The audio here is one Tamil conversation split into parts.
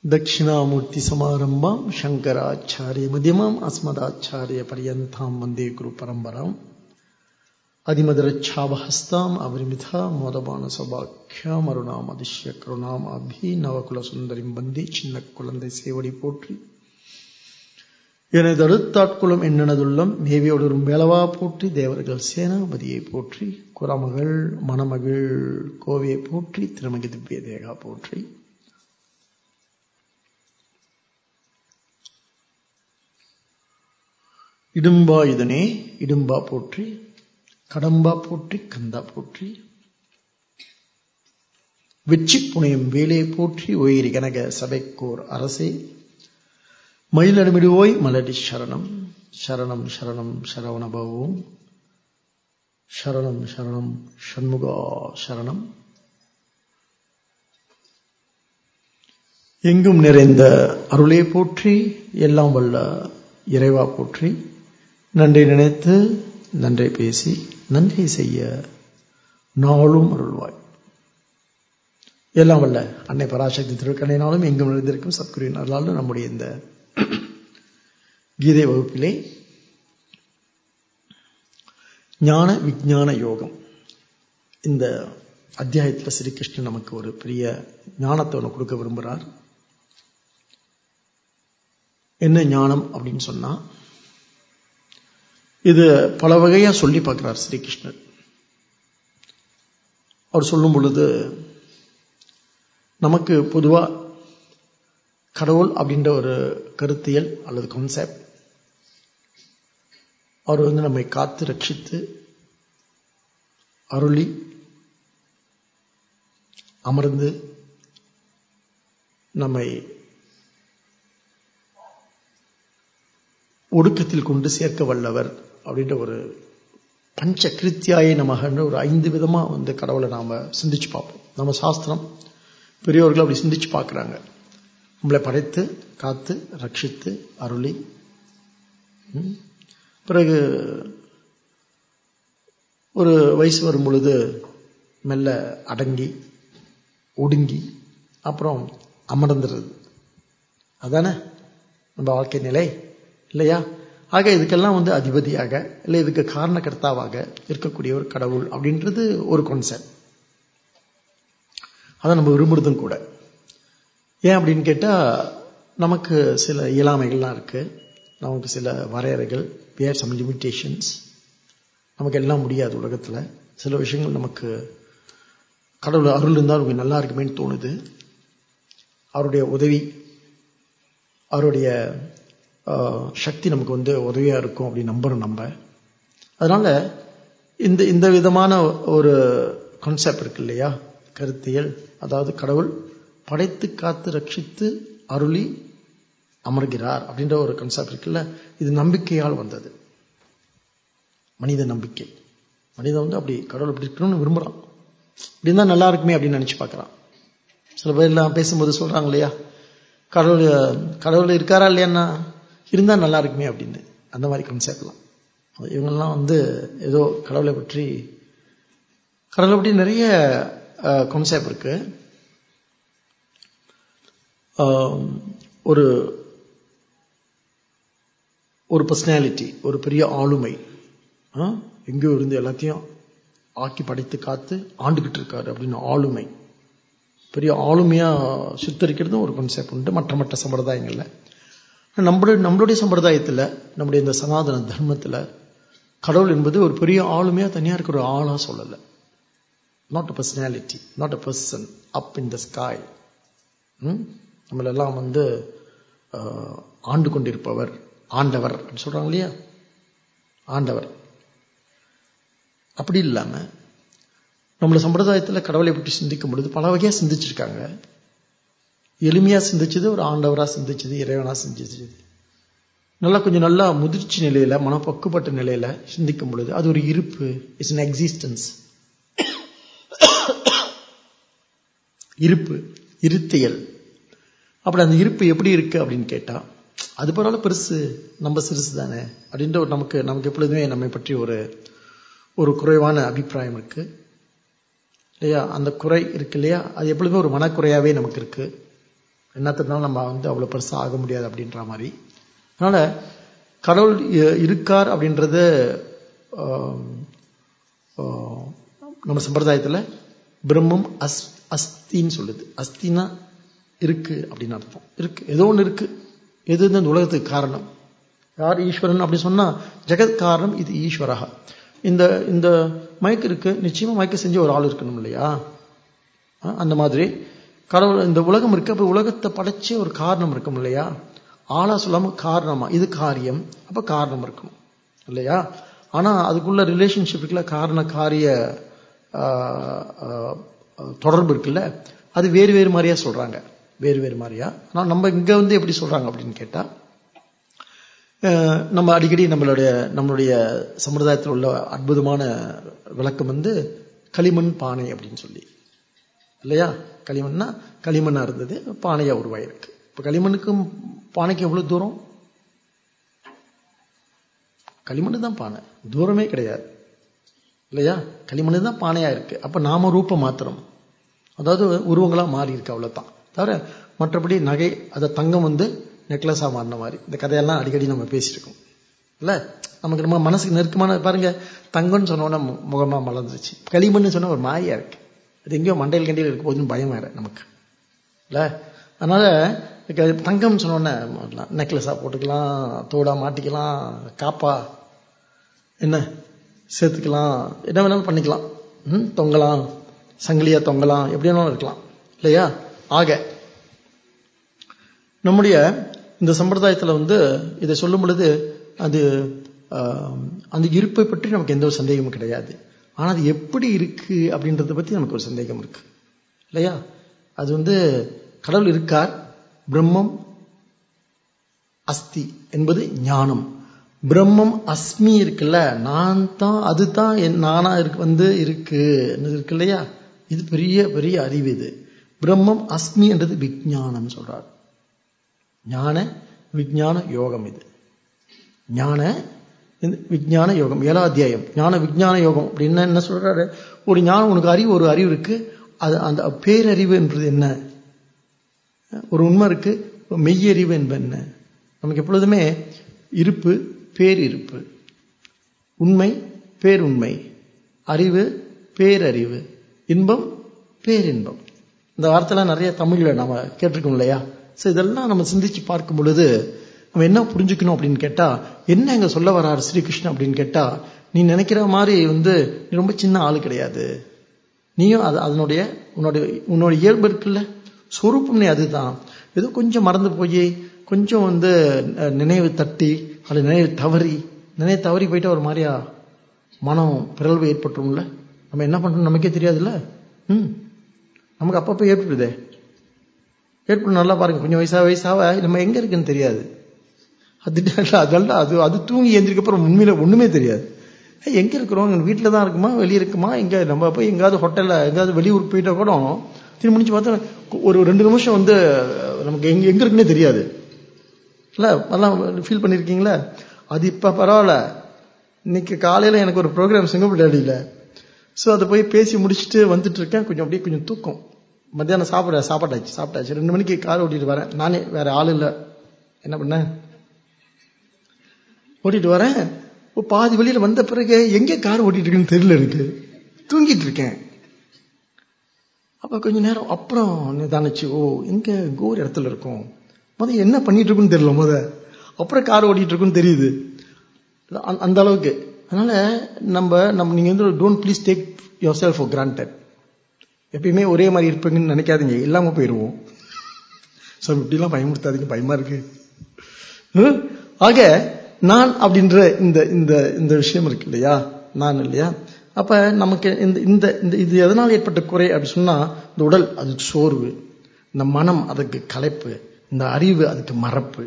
दक्षिणामूर्तिसमारम्भाम् शङ्कराचार्यमध्यमाम् अस्मदाचार्यपर्यन्ताम् वन्दे गुरुपरम्पराम् அதிமதுரச்சாபஹஸ்தாம் அபரிமிதா மோதபான அருணாம் அதிஷ்ய கருணாம் அபி நவகுல சுந்தரிம் வந்தி சின்ன குழந்தை சேவடி போற்றி எனது அடுத்தாட்குளம் என்னனதுள்ளம் மேவியோடரும் வேளவா போற்றி தேவர்கள் சேனாபதியை போற்றி குரமகள் மணமகள் கோவையை போற்றி திருமகி திவ்ய தேகா போற்றி இடும்பா இதனே இடும்பா போற்றி கடம்பா போற்றி கந்தா போற்றி வெற்றி புனையும் வேலே போற்றி உயிரி கனக சபைக்கோர் அரசே மயிலடுமிடுவோய் மலடி சரணம் சரணம் சரணம் சரவணபவோம் சரணம் சரணம் ஷண்முகா சரணம் எங்கும் நிறைந்த அருளே போற்றி எல்லாம் வல்ல இறைவா போற்றி நன்றி நினைத்து நன்றை பேசி நன்றி செய்ய நாளும் அருள்வாய் எல்லாம் வல்ல அன்னை பராசக்தி திருக்கண்ணினாலும் எங்கும் நிறைந்திருக்கும் சத்குருவின் அருளாலும் நம்முடைய இந்த கீதை வகுப்பிலே ஞான விஞ்ஞான யோகம் இந்த அத்தியாயத்தில் ஸ்ரீகிருஷ்ணன் நமக்கு ஒரு பெரிய ஞானத்தை ஒன்று கொடுக்க விரும்புகிறார் என்ன ஞானம் அப்படின்னு சொன்னா இது பல வகையா சொல்லி பார்க்கிறார் ஸ்ரீகிருஷ்ணர் அவர் சொல்லும் பொழுது நமக்கு பொதுவா கடவுள் அப்படின்ற ஒரு கருத்தியல் அல்லது கான்செப்ட் அவர் வந்து நம்மை காத்து ரட்சித்து அருளி அமர்ந்து நம்மை ஒடுக்கத்தில் கொண்டு சேர்க்க வல்லவர் அப்படின்ற ஒரு பஞ்ச கிருத்தியாய நமகன்ற ஒரு ஐந்து விதமா வந்து கடவுளை நாம சிந்திச்சு பார்ப்போம் நம்ம சாஸ்திரம் பெரியவர்கள் அப்படி சிந்திச்சு பார்க்குறாங்க நம்மளை படைத்து காத்து ரட்சித்து அருளி பிறகு ஒரு வயசு வரும் பொழுது மெல்ல அடங்கி ஒடுங்கி அப்புறம் அமர்ந்துடுறது அதானே நம்ம வாழ்க்கை நிலை இல்லையா ஆக இதுக்கெல்லாம் வந்து அதிபதியாக இல்லை இதுக்கு காரணக்கர்த்தாவாக இருக்கக்கூடிய ஒரு கடவுள் அப்படின்றது ஒரு கான்செப்ட் அதை நம்ம விரும்புறதும் கூட ஏன் அப்படின்னு கேட்டால் நமக்கு சில இயலாமைகள்லாம் இருக்கு நமக்கு சில வரையறைகள் வேர் சம் லிமிட்டேஷன்ஸ் நமக்கு எல்லாம் முடியாது உலகத்தில் சில விஷயங்கள் நமக்கு கடவுள் அருள் இருந்தால் உங்களுக்கு நல்லா இருக்குமேன்னு தோணுது அவருடைய உதவி அவருடைய சக்தி நமக்கு வந்து உதவியா இருக்கும் அப்படின்னு நம்புறோம் நம்ம அதனால இந்த இந்த விதமான ஒரு கான்செப்ட் இருக்கு இல்லையா கருத்தியல் அதாவது கடவுள் படைத்து காத்து ரட்சித்து அருளி அமர்கிறார் அப்படின்ற ஒரு கான்செப்ட் இருக்குல்ல இது நம்பிக்கையால் வந்தது மனித நம்பிக்கை மனிதன் வந்து அப்படி கடவுள் அப்படி இருக்கணும்னு விரும்புறான் இப்படி இருந்தா நல்லா இருக்குமே அப்படின்னு நினைச்சு பார்க்கறான் சில பேர் எல்லாம் பேசும்போது சொல்றாங்க இல்லையா கடவுள் கடவுள் இருக்காரா இல்லையான்னா இருந்தா நல்லா இருக்குமே அப்படின்னு அந்த மாதிரி கான்செப்ட்லாம் இவங்கெல்லாம் வந்து ஏதோ கடவுளை பற்றி கடவுளை பற்றி நிறைய கான்செப்ட் இருக்கு ஒரு ஒரு பர்சனாலிட்டி ஒரு பெரிய ஆளுமை எங்கேயோ இருந்து எல்லாத்தையும் ஆக்கி படைத்து காத்து ஆண்டுகிட்டு இருக்காரு அப்படின்னு ஆளுமை பெரிய ஆளுமையா சித்தரிக்கிறதும் ஒரு கான்செப்ட் உண்டு மற்ற மற்ற சம்பிரதாயங்கள்ல நம்மளுடைய நம்மளுடைய சம்பிரதாயத்தில் நம்முடைய இந்த சனாதன தர்மத்தில் கடவுள் என்பது ஒரு பெரிய ஆளுமையா தனியா இருக்கிற ஒரு ஆளா சொல்லலை not a personality not a person up in the sky நம்மளெல்லாம் வந்து ஆண்டு கொண்டிருப்பவர் ஆண்டவர் அப்படின்னு சொல்றாங்க இல்லையா ஆண்டவர் அப்படி இல்லாம நம்மள சம்பிரதாயத்தில் கடவுளை பற்றி சிந்திக்கும் பொழுது பல வகையா சிந்திச்சிருக்காங்க எளிமையா சிந்திச்சது ஒரு ஆண்டவரா சிந்திச்சது இறைவனா சிந்திச்சது நல்லா கொஞ்சம் நல்லா முதிர்ச்சி நிலையில மனப்பக்குப்பட்ட நிலையில சிந்திக்கும் பொழுது அது ஒரு இருப்பு இட்ஸ் அன் எக்ஸிஸ்டன்ஸ் இருப்பு இருத்தியல் அப்படி அந்த இருப்பு எப்படி இருக்கு அப்படின்னு கேட்டா அது பரவாயில்ல பெருசு நம்ம சிறுசு தானே அப்படின்ற ஒரு நமக்கு நமக்கு எப்பொழுதுமே நம்மை பற்றி ஒரு ஒரு குறைவான அபிப்பிராயம் இருக்கு இல்லையா அந்த குறை இருக்கு இல்லையா அது எப்பொழுதுமே ஒரு மனக்குறையாவே நமக்கு இருக்கு என்னத்தினாலும் நம்ம வந்து அவ்வளோ பெருசாக ஆக முடியாது அப்படின்ற மாதிரி அதனால கடவுள் இ- இருக்கார் அப்படின்றது ஆம், ஆ, நம்ம சம்பிரதாயத்தில் பிரம்மம் அஸ் அஸ்தின்னு சொல்லுது அஸ்தினா இருக்கு அப்படின்னு அர்த்தம் இருக்கு ஏதோ ஒன்று இருக்கு எது இந்த உலகத்துக்கு காரணம் யார் ஈஸ்வரன் அப்படி சொன்னா ஜெகத் காரணம் இது ஈஸ்வரஹா இந்த இந்த மயக்கு இருக்கு நிச்சயமா மயக்க செஞ்ச ஒரு ஆள் இருக்கணும் இல்லையா ஆ, அந்த மாதிரி கடவுள் இந்த உலகம் இருக்கு அப்ப உலகத்தை படைச்ச ஒரு காரணம் இருக்கும் இல்லையா ஆளா சொல்லாம காரணமா இது காரியம் அப்ப காரணம் இருக்கணும் இல்லையா ஆனா அதுக்குள்ள ரிலேஷன்ஷிப் இருக்குல்ல காரண காரிய ஆ, ஆ, ஆ, தொடர்பு இருக்குல்ல அது வேறு வேறு மாதிரியா சொல்றாங்க வேறு வேறு மாதிரியா ஆனா நம்ம இங்க வந்து எப்படி சொல்றாங்க அப்படின்னு கேட்டா அஹ் நம்ம அடிக்கடி நம்மளுடைய நம்மளுடைய சம்பிரதாயத்தில் உள்ள அற்புதமான விளக்கம் வந்து களிமண் பானை அப்படின்னு சொல்லி இல்லையா களிமண்ணா களிமண்ணா இருந்தது பானையா உருவாயிருக்கு இப்ப களிமண்ணுக்கும் பானைக்கும் எவ்வளவு தூரம் களிமண் தான் பானை தூரமே கிடையாது இல்லையா களிமண் தான் பானையா இருக்கு அப்ப நாம ரூபம் மாத்திரம் அதாவது உருவங்களா மாறி இருக்கு அவ்வளவுதான் தவிர மற்றபடி நகை அதை தங்கம் வந்து நெக்லஸா மாறின மாதிரி இந்த கதையெல்லாம் அடிக்கடி நம்ம பேசியிருக்கோம் இல்ல நமக்கு நம்ம மனசுக்கு நெருக்கமான பாருங்க தங்கம்னு சொன்னோன்னா முகமா மலர்ந்துருச்சு களிமண்ணு சொன்னா ஒரு மாயா இருக்கு அது எங்கேயோ மண்டையில் கண்டியில் இருக்க போதுன்னு பயம் வேற நமக்கு இல்ல அதனால க- தங்கம்னு சொன்னோன்னே நெக்லஸா போட்டுக்கலாம் தோடா மாட்டிக்கலாம் காப்பா என்ன சேர்த்துக்கலாம் என்ன வேணாலும் பண்ணிக்கலாம் ம், தொங்கலாம் சங்கிலியா தொங்கலாம் எப்படி வேணாலும் இருக்கலாம் இல்லையா ஆக நம்முடைய இந்த சம்பிரதாயத்துல வந்து இதை சொல்லும் பொழுது அது ஆம், அந்த இருப்பை பற்றி நமக்கு எந்த ஒரு சந்தேகமும் கிடையாது ஆனா அது எப்படி இருக்கு அப்படின்றத பத்தி நமக்கு ஒரு சந்தேகம் இருக்கு இல்லையா அது வந்து கடவுள் இருக்கார் பிரம்மம் அஸ்தி என்பது ஞானம் பிரம்மம் அஸ்மி இருக்குல்ல நான் தான் அதுதான் என் நானா இருக்கு வந்து இருக்கு இருக்கு இல்லையா இது பெரிய பெரிய அறிவு இது பிரம்மம் அஸ்மி என்றது விஞ்ஞானம் சொல்றார் ஞான விஞ்ஞான யோகம் இது ஞான இந்த விஞ்ஞான யோகம் ஏழாம் அத்தியாயம் ஞான விஞ்ஞான யோகம் அப்படின்னா என்ன சொல்றாரு ஒரு ஞானம் உனக்கு அறிவு ஒரு அறிவு இருக்கு அது அந்த பேரறிவு என்றது என்ன ஒரு உண்மை இருக்கு மெய்யறிவு என்பது என்ன நமக்கு எப்பொழுதுமே இருப்பு பேரிருப்பு உண்மை பேருண்மை அறிவு பேரறிவு இன்பம் பேரின்பம் இந்த வார்த்தைலாம் நிறைய தமிழ்ல நாம கேட்டிருக்கோம் இல்லையா சோ இதெல்லாம் நம்ம சிந்திச்சு பார்க்கும் பொழுது நம்ம என்ன புரிஞ்சுக்கணும் அப்படின்னு கேட்டா என்ன இங்க சொல்ல வராரு ஸ்ரீகிருஷ்ணன் அப்படின்னு கேட்டா நீ நினைக்கிற மாதிரி வந்து நீ ரொம்ப சின்ன ஆளு கிடையாது நீயும் அது அதனுடைய உன்னுடைய உன்னோட இயல்பு இருக்குல்ல சொரூபம் நீ அதுதான் ஏதோ கொஞ்சம் மறந்து போய் கொஞ்சம் வந்து அஹ், நினைவு தட்டி அல்லது நினைவு தவறி நினைவு தவறி போயிட்டா ஒரு மாதிரியா மனம் பிறழ்வு ஏற்பட்டுரும்ல நம்ம என்ன பண்றோம் நமக்கே தெரியாதுல்ல ம் நமக்கு அப்பப்போ ஏற்படுதே ஏற்படும் நல்லா பாருங்க கொஞ்சம் வயசா வயசாக நம்ம எங்க இருக்குன்னு தெரியாது அது அதெல்லாம் அது அது தூங்கி எந்திரிக்க அப்புறம் உண்மையில ஒண்ணுமே தெரியாது ஏய், எங்க இருக்கிறோம் வீட்டில் தான் இருக்குமா வெளியே இருக்குமா எங்க நம்ம போய் எங்காவது ஹோட்டல்ல எங்காவது வெளியூருக்கு போயிட்டா கூட திரும்பி முடிச்சு பார்த்தா ஒரு ரெண்டு நிமிஷம் வந்து நமக்கு எங்க எங்க இருக்குன்னே தெரியாது இல்ல அதெல்லாம் ஃபீல் பண்ணிருக்கீங்களா அது இப்ப பரவாயில்ல இன்னைக்கு காலையில எனக்கு ஒரு ப்ரோக்ராம் சிங்கப்பூர் டேடியில ஸோ அதை போய் பேசி முடிச்சுட்டு வந்துட்டு இருக்கேன் கொஞ்சம் அப்படியே கொஞ்சம் தூக்கம் மத்தியானம் சாப்பிட சாப்பாட்டாச்சு சாப்பிட்டாச்சு ரெண்டு மணிக்கு கார் ஓட்டிட்டு வரேன் நானே வேற ஆள் இல்லை என்ன பண்ணேன் ஓட்டிட்டு வரேன் இப்போ பாதி வெளியில வந்த பிறகு எங்க கார் ஓட்டிட்டு இருக்குன்னு தெரியல எனக்கு தூங்கிட்டு இருக்கேன் அப்ப கொஞ்ச நேரம் அப்புறம் நிதானிச்சு ஓ எங்க எங்க ஒரு இடத்துல இருக்கோம் முத என்ன பண்ணிட்டு இருக்குன்னு தெரியல முத அப்புறம் கார் ஓட்டிட்டு இருக்குன்னு தெரியுது அந்த- அந்த அளவுக்கு அதனால நம்ம நம்ம நீங்க வந்து don't please take yourself for granted எப்பயுமே ஒரே மாதிரி இருப்பீங்கன்னு நினைக்காதீங்க இல்லாம போயிடுவோம் சார் இப்படிலாம் பயமுறுத்தாதீங்க பயமா இருக்கு ஹம்? ஆக நான் அப்படின்ற இந்த இந்த இந்த விஷயம் இருக்கு இல்லையா நான் இல்லையா அப்ப நமக்கு இந்த இந்த இந்த இது எதனால் ஏற்பட்ட குறை அப்படி சொன்னா இந்த உடல் அதுக்கு சோர்வு இந்த மனம் அதுக்கு களைப்பு இந்த அறிவு அதுக்கு மறப்பு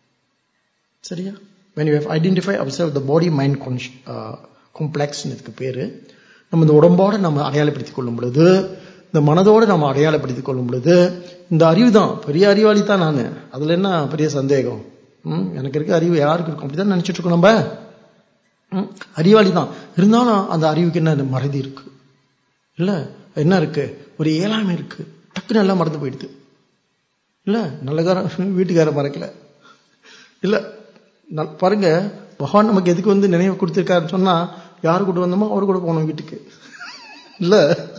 சரியா when you have identify ourselves the body mind con- uh, complex இதுக்கு பேரு நம்ம இந்த உடம்போட நம்ம அடையாளப்படுத்திக் கொள்ளும் பொழுது இந்த மனதோட நம்ம அடையாளப்படுத்திக் கொள்ளும் பொழுது இந்த அறிவு தான் பெரிய அறிவாளி தான் நான் அதுல என்ன பெரிய சந்தேகம் ம், எனக்கு இருக்க அறிவு யாருக்கு இருக்கும் அப்படிதான் நினைச்சிட்டு இருக்கோம் நம்ம ம், அறிவாளி தான் இருந்தாலும் அந்த அறிவுக்கு என்ன மறதி இருக்கு இல்ல என்ன இருக்கு ஒரு ஏழாமை இருக்கு டக்குன்னு எல்லாம் மறந்து போயிடுது இல்ல நல்லகாரம் வீட்டுக்கார மறக்கல இல்ல நல்- பாருங்க பகவான் நமக்கு எதுக்கு வந்து நினைவு கொடுத்திருக்காருன்னு சொன்னா யாரு கூட வந்தோமோ அவரு கூட போகணும் வீட்டுக்கு இல்ல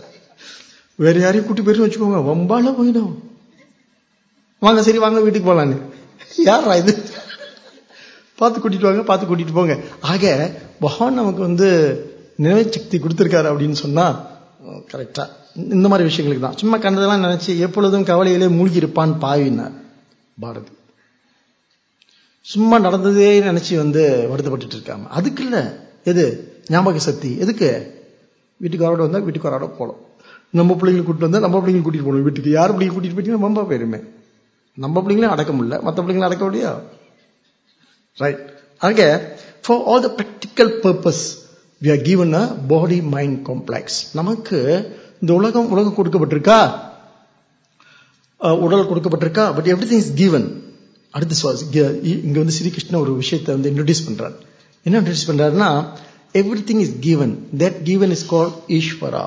வேற யாரையும் கூட்டி போயிருந்து வச்சுக்கோங்க வம்பால போயிடும் வாங்க சரி வாங்க வீட்டுக்கு போலான்னு யாரா இது பார்த்து கூட்டிட்டு வாங்க பார்த்து கூட்டிட்டு போங்க ஆக பகவான் நமக்கு வந்து நினைவு சக்தி கொடுத்திருக்காரு அப்படின்னு சொன்னா கரெக்டா இந்த மாதிரி விஷயங்களுக்கு தான் சும்மா கண்டதெல்லாம் நினைச்சு எப்பொழுதும் கவலையிலே மூழ்கி இருப்பான் பாவினார் பாரதி சும்மா நடந்ததே நினைச்சு வந்து வருத்தப்பட்டுட்டு இருக்காம அதுக்கு இல்ல எது ஞாபக சக்தி எதுக்கு வீட்டுக்காரோட வந்தா வீட்டுக்காரோட போகலாம் நம்ம பிள்ளைங்களை கூட்டிட்டு வந்தா நம்ம பிள்ளைங்களை கூட்டிட்டு போகணும் வீட்டுக்கு யார் பிள்ளைங்க கூட்டிட்டு போயிட்டீங்கன்னா ரொம்ப போயிருமே நம்ம பிள்ளைங்களே அடக்க முடியல மற்ற பிள்ளைங்களை அடக்க முடியா ரைட் ஆக for all the practical purpose we are given a body mind complex நமக்கு இந்த உலகம் உலகம் கொடுக்கப்பட்டிருக்கா அஹ், உடல் கொடுக்கப்பட்டிருக்கா but everything is given அடுத்து சுவாசி இங்க வந்து ஸ்ரீகிருஷ்ணன் ஒரு விஷயத்தை வந்து இன்ட்ரடியூஸ் பண்றார் என்ன இன்ட்ரடியூஸ் பண்றாருன்னா everything is given that given is call Ishwara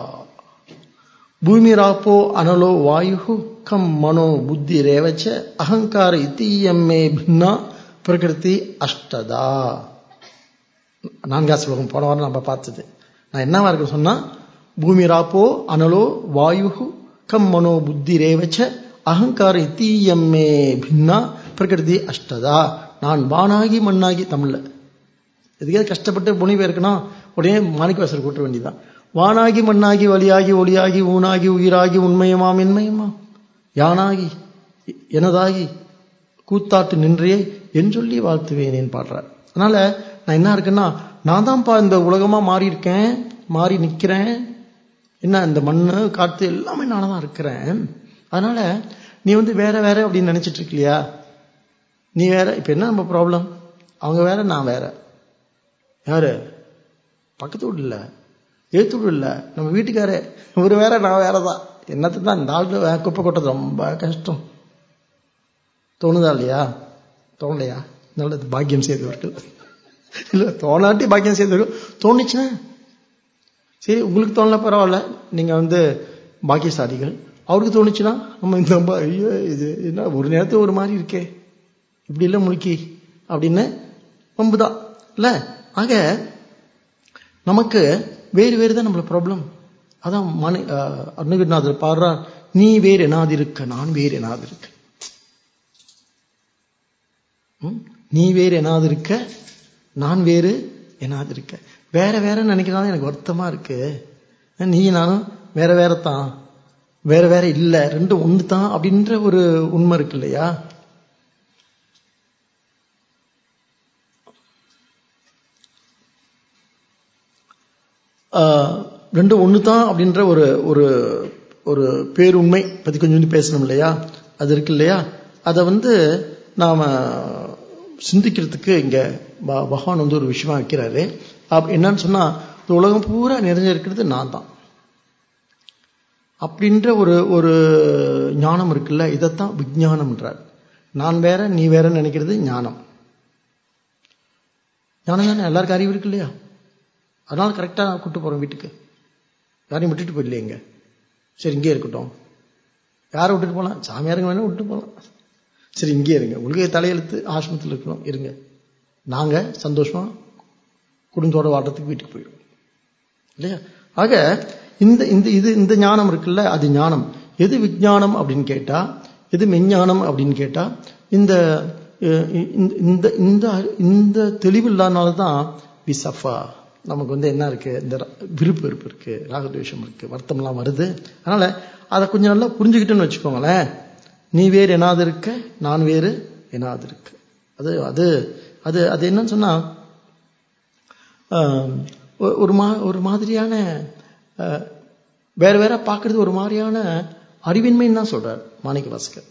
ಭೂಮಿರಾಪೋ ಅನಲೋ ವಾಯು ಕಂ ಮನೋ ಬುದ್ಧಿ ರೇವಚ ಅಹಂಕಾರ ಇತೀಯಮ್ಮೆ ಭಿನ್ನ பிரகிருதி அஷ்டதா நான்காம் ஸ்லோகம் போன வாரம் நம்ம பார்த்தது நான் என்னவா இருக்கு சொன்னா பூமி ராப்போ அனலோ வாயு கம் மனோ புத்தி ரேவச்ச அகங்கார இத்தீயம்மே பின்னா பிரகிருதி அஷ்டதா நான் வானாகி மண்ணாகி தமிழ்ல எதுக்கே கஷ்டப்பட்டு புனிவே இருக்கணும் உடனே மாணிக்கவாசர் கூட்ட வேண்டியதுதான் வானாகி மண்ணாகி வழியாகி ஒளியாகி ஊனாகி உயிராகி உண்மையுமாம் இன்மையுமாம் யானாகி எனதாகி கூத்தாட்டு நின்றையே என் சொல்லி வாழ்த்துவேனேன்னு பாடுறார் அதனால நான் என்ன இருக்குன்னா நான் தான்ப்பா இந்த உலகமா மாறி இருக்கேன் மாறி நிக்கிறேன் என்ன இந்த மண்ணு காத்து எல்லாமே நானா தான் இருக்கிறேன் அதனால நீ வந்து வேற வேற அப்படின்னு நினைச்சிட்டு இருக்கலையா நீ வேற இப்ப என்ன நம்ம ப்ராப்ளம் அவங்க வேற நான் வேற யாரு பக்கத்து வீடு இல்ல எழுத்து வீடு இல்ல நம்ம வீட்டுக்காரே இவரு வேற நான் வேற தான் என்னத்துக்கு தான் இந்த ஆளு வே- குப்பை கொட்டது ரொம்ப கஷ்டம் தோணுதா இல்லையா தோணலையா நல்லது பாக்கியம் செய்தவர்கள் இல்ல தோணாட்டி பாக்கியம் செய்தவர்கள் தோணுச்சுன்னா சரி உங்களுக்கு தோணல பரவாயில்ல நீங்க வந்து பாக்கியசாலிகள் அவருக்கு தோணுச்சுன்னா நம்ம இந்த ரொம்ப ஐயோ இது என்ன ஒரு நேரத்துல ஒரு மாதிரி இருக்கே இப்படி இல்லை முழுக்கி அப்படின்னு வம்புதான் இல்ல ஆக நமக்கு வேறு வேறு தான் நம்மள ப்ராப்ளம் அதான் மனை அருணகிரிநாதர் பாடுறார் நீ வேறு எனாது இருக்க நான் வேறு எனாது இருக்க ம்? நீ வேறு எனாது இருக்க நான் வேறு எனாது இருக்க வேற வேற நினைக்கிறதால எனக்கு வருத்தமா இருக்கு நீ நானும் வேற வேற தான் வேற வேற இல்ல ரெண்டும் ஒன்று தான் அப்படின்ற ஒரு உண்மை இருக்கு இல்லையா ஆஹ், ரெண்டும் ஒன்று தான் அப்படின்ற ஒரு ஒரு ஒரு பேருண்மை பத்தி கொஞ்சம் கொஞ்சம் பேசணும் இல்லையா அது இருக்கு இல்லையா அதை வந்து நாம சிந்திக்கிறதுக்கு இங்க ப- பகவான் வந்து ஒரு விஷயமா வைக்கிறாரு அப்ப என்னன்னு சொன்னா இந்த உலகம் பூரா நிறைஞ்சிருக்கிறது நான் தான் அப்படின்ற ஒரு ஒரு ஞானம் இருக்குல்ல இதைத்தான் விஞ்ஞானம்ன்றார் நான் வேற நீ வேறன்னு நினைக்கிறது ஞானம் ஞானம் தானே எல்லாருக்கும் அறிவு இருக்கு இல்லையா அதனால கரெக்டா நான் கூட்டு போறேன் வீட்டுக்கு யாரையும் விட்டுட்டு போயிடலையேங்க சரி இங்கே இருக்கட்டும் யாரை விட்டுட்டு போலாம் சாமியாருங்க வேணா விட்டு போகலாம் சரி இங்கே இருங்க உங்களுக்கு தலையெழுத்து ஆசிரமத்தில் இருக்கணும் இருங்க நாங்க சந்தோஷமா குடும்பத்தோட வாடுறதுக்கு வீட்டுக்கு போயிடுவோம் இல்லையா ஆக இந்த இந்த இது இந்த ஞானம் இருக்குல்ல அது ஞானம் எது விஞ்ஞானம் அப்படின்னு கேட்டா எது மெஞ்ஞானம் அப்படின்னு கேட்டா இந்த அஹ், இந்த- இந்த இந்த இந்த தெளிவு இல்லாதனால தான் வி சஃபா நமக்கு வந்து என்ன இருக்கு இந்த ர- விருப்பு வெறுப்பு இருக்கு ராகத்வேஷம் இருக்கு வருத்தம்லாம் வருது அதனால அதை கொஞ்சம் நல்லா புரிஞ்சுக்கிட்டோன்னு வச்சுக்கோங்களேன் நீ வேறு எனாது இருக்க நான் வேறு எனாது இருக்கு அது அது அது அது என்னன்னு சொன்னா ஆஹ், ஒ- ஒரு மா ஒரு மாதிரியான ஆஹ், வேற வேற பார்க்கறது ஒரு மாதிரியான அறிவின்மைன்னு தான் சொல்றார் மாணிக்க வாசகர்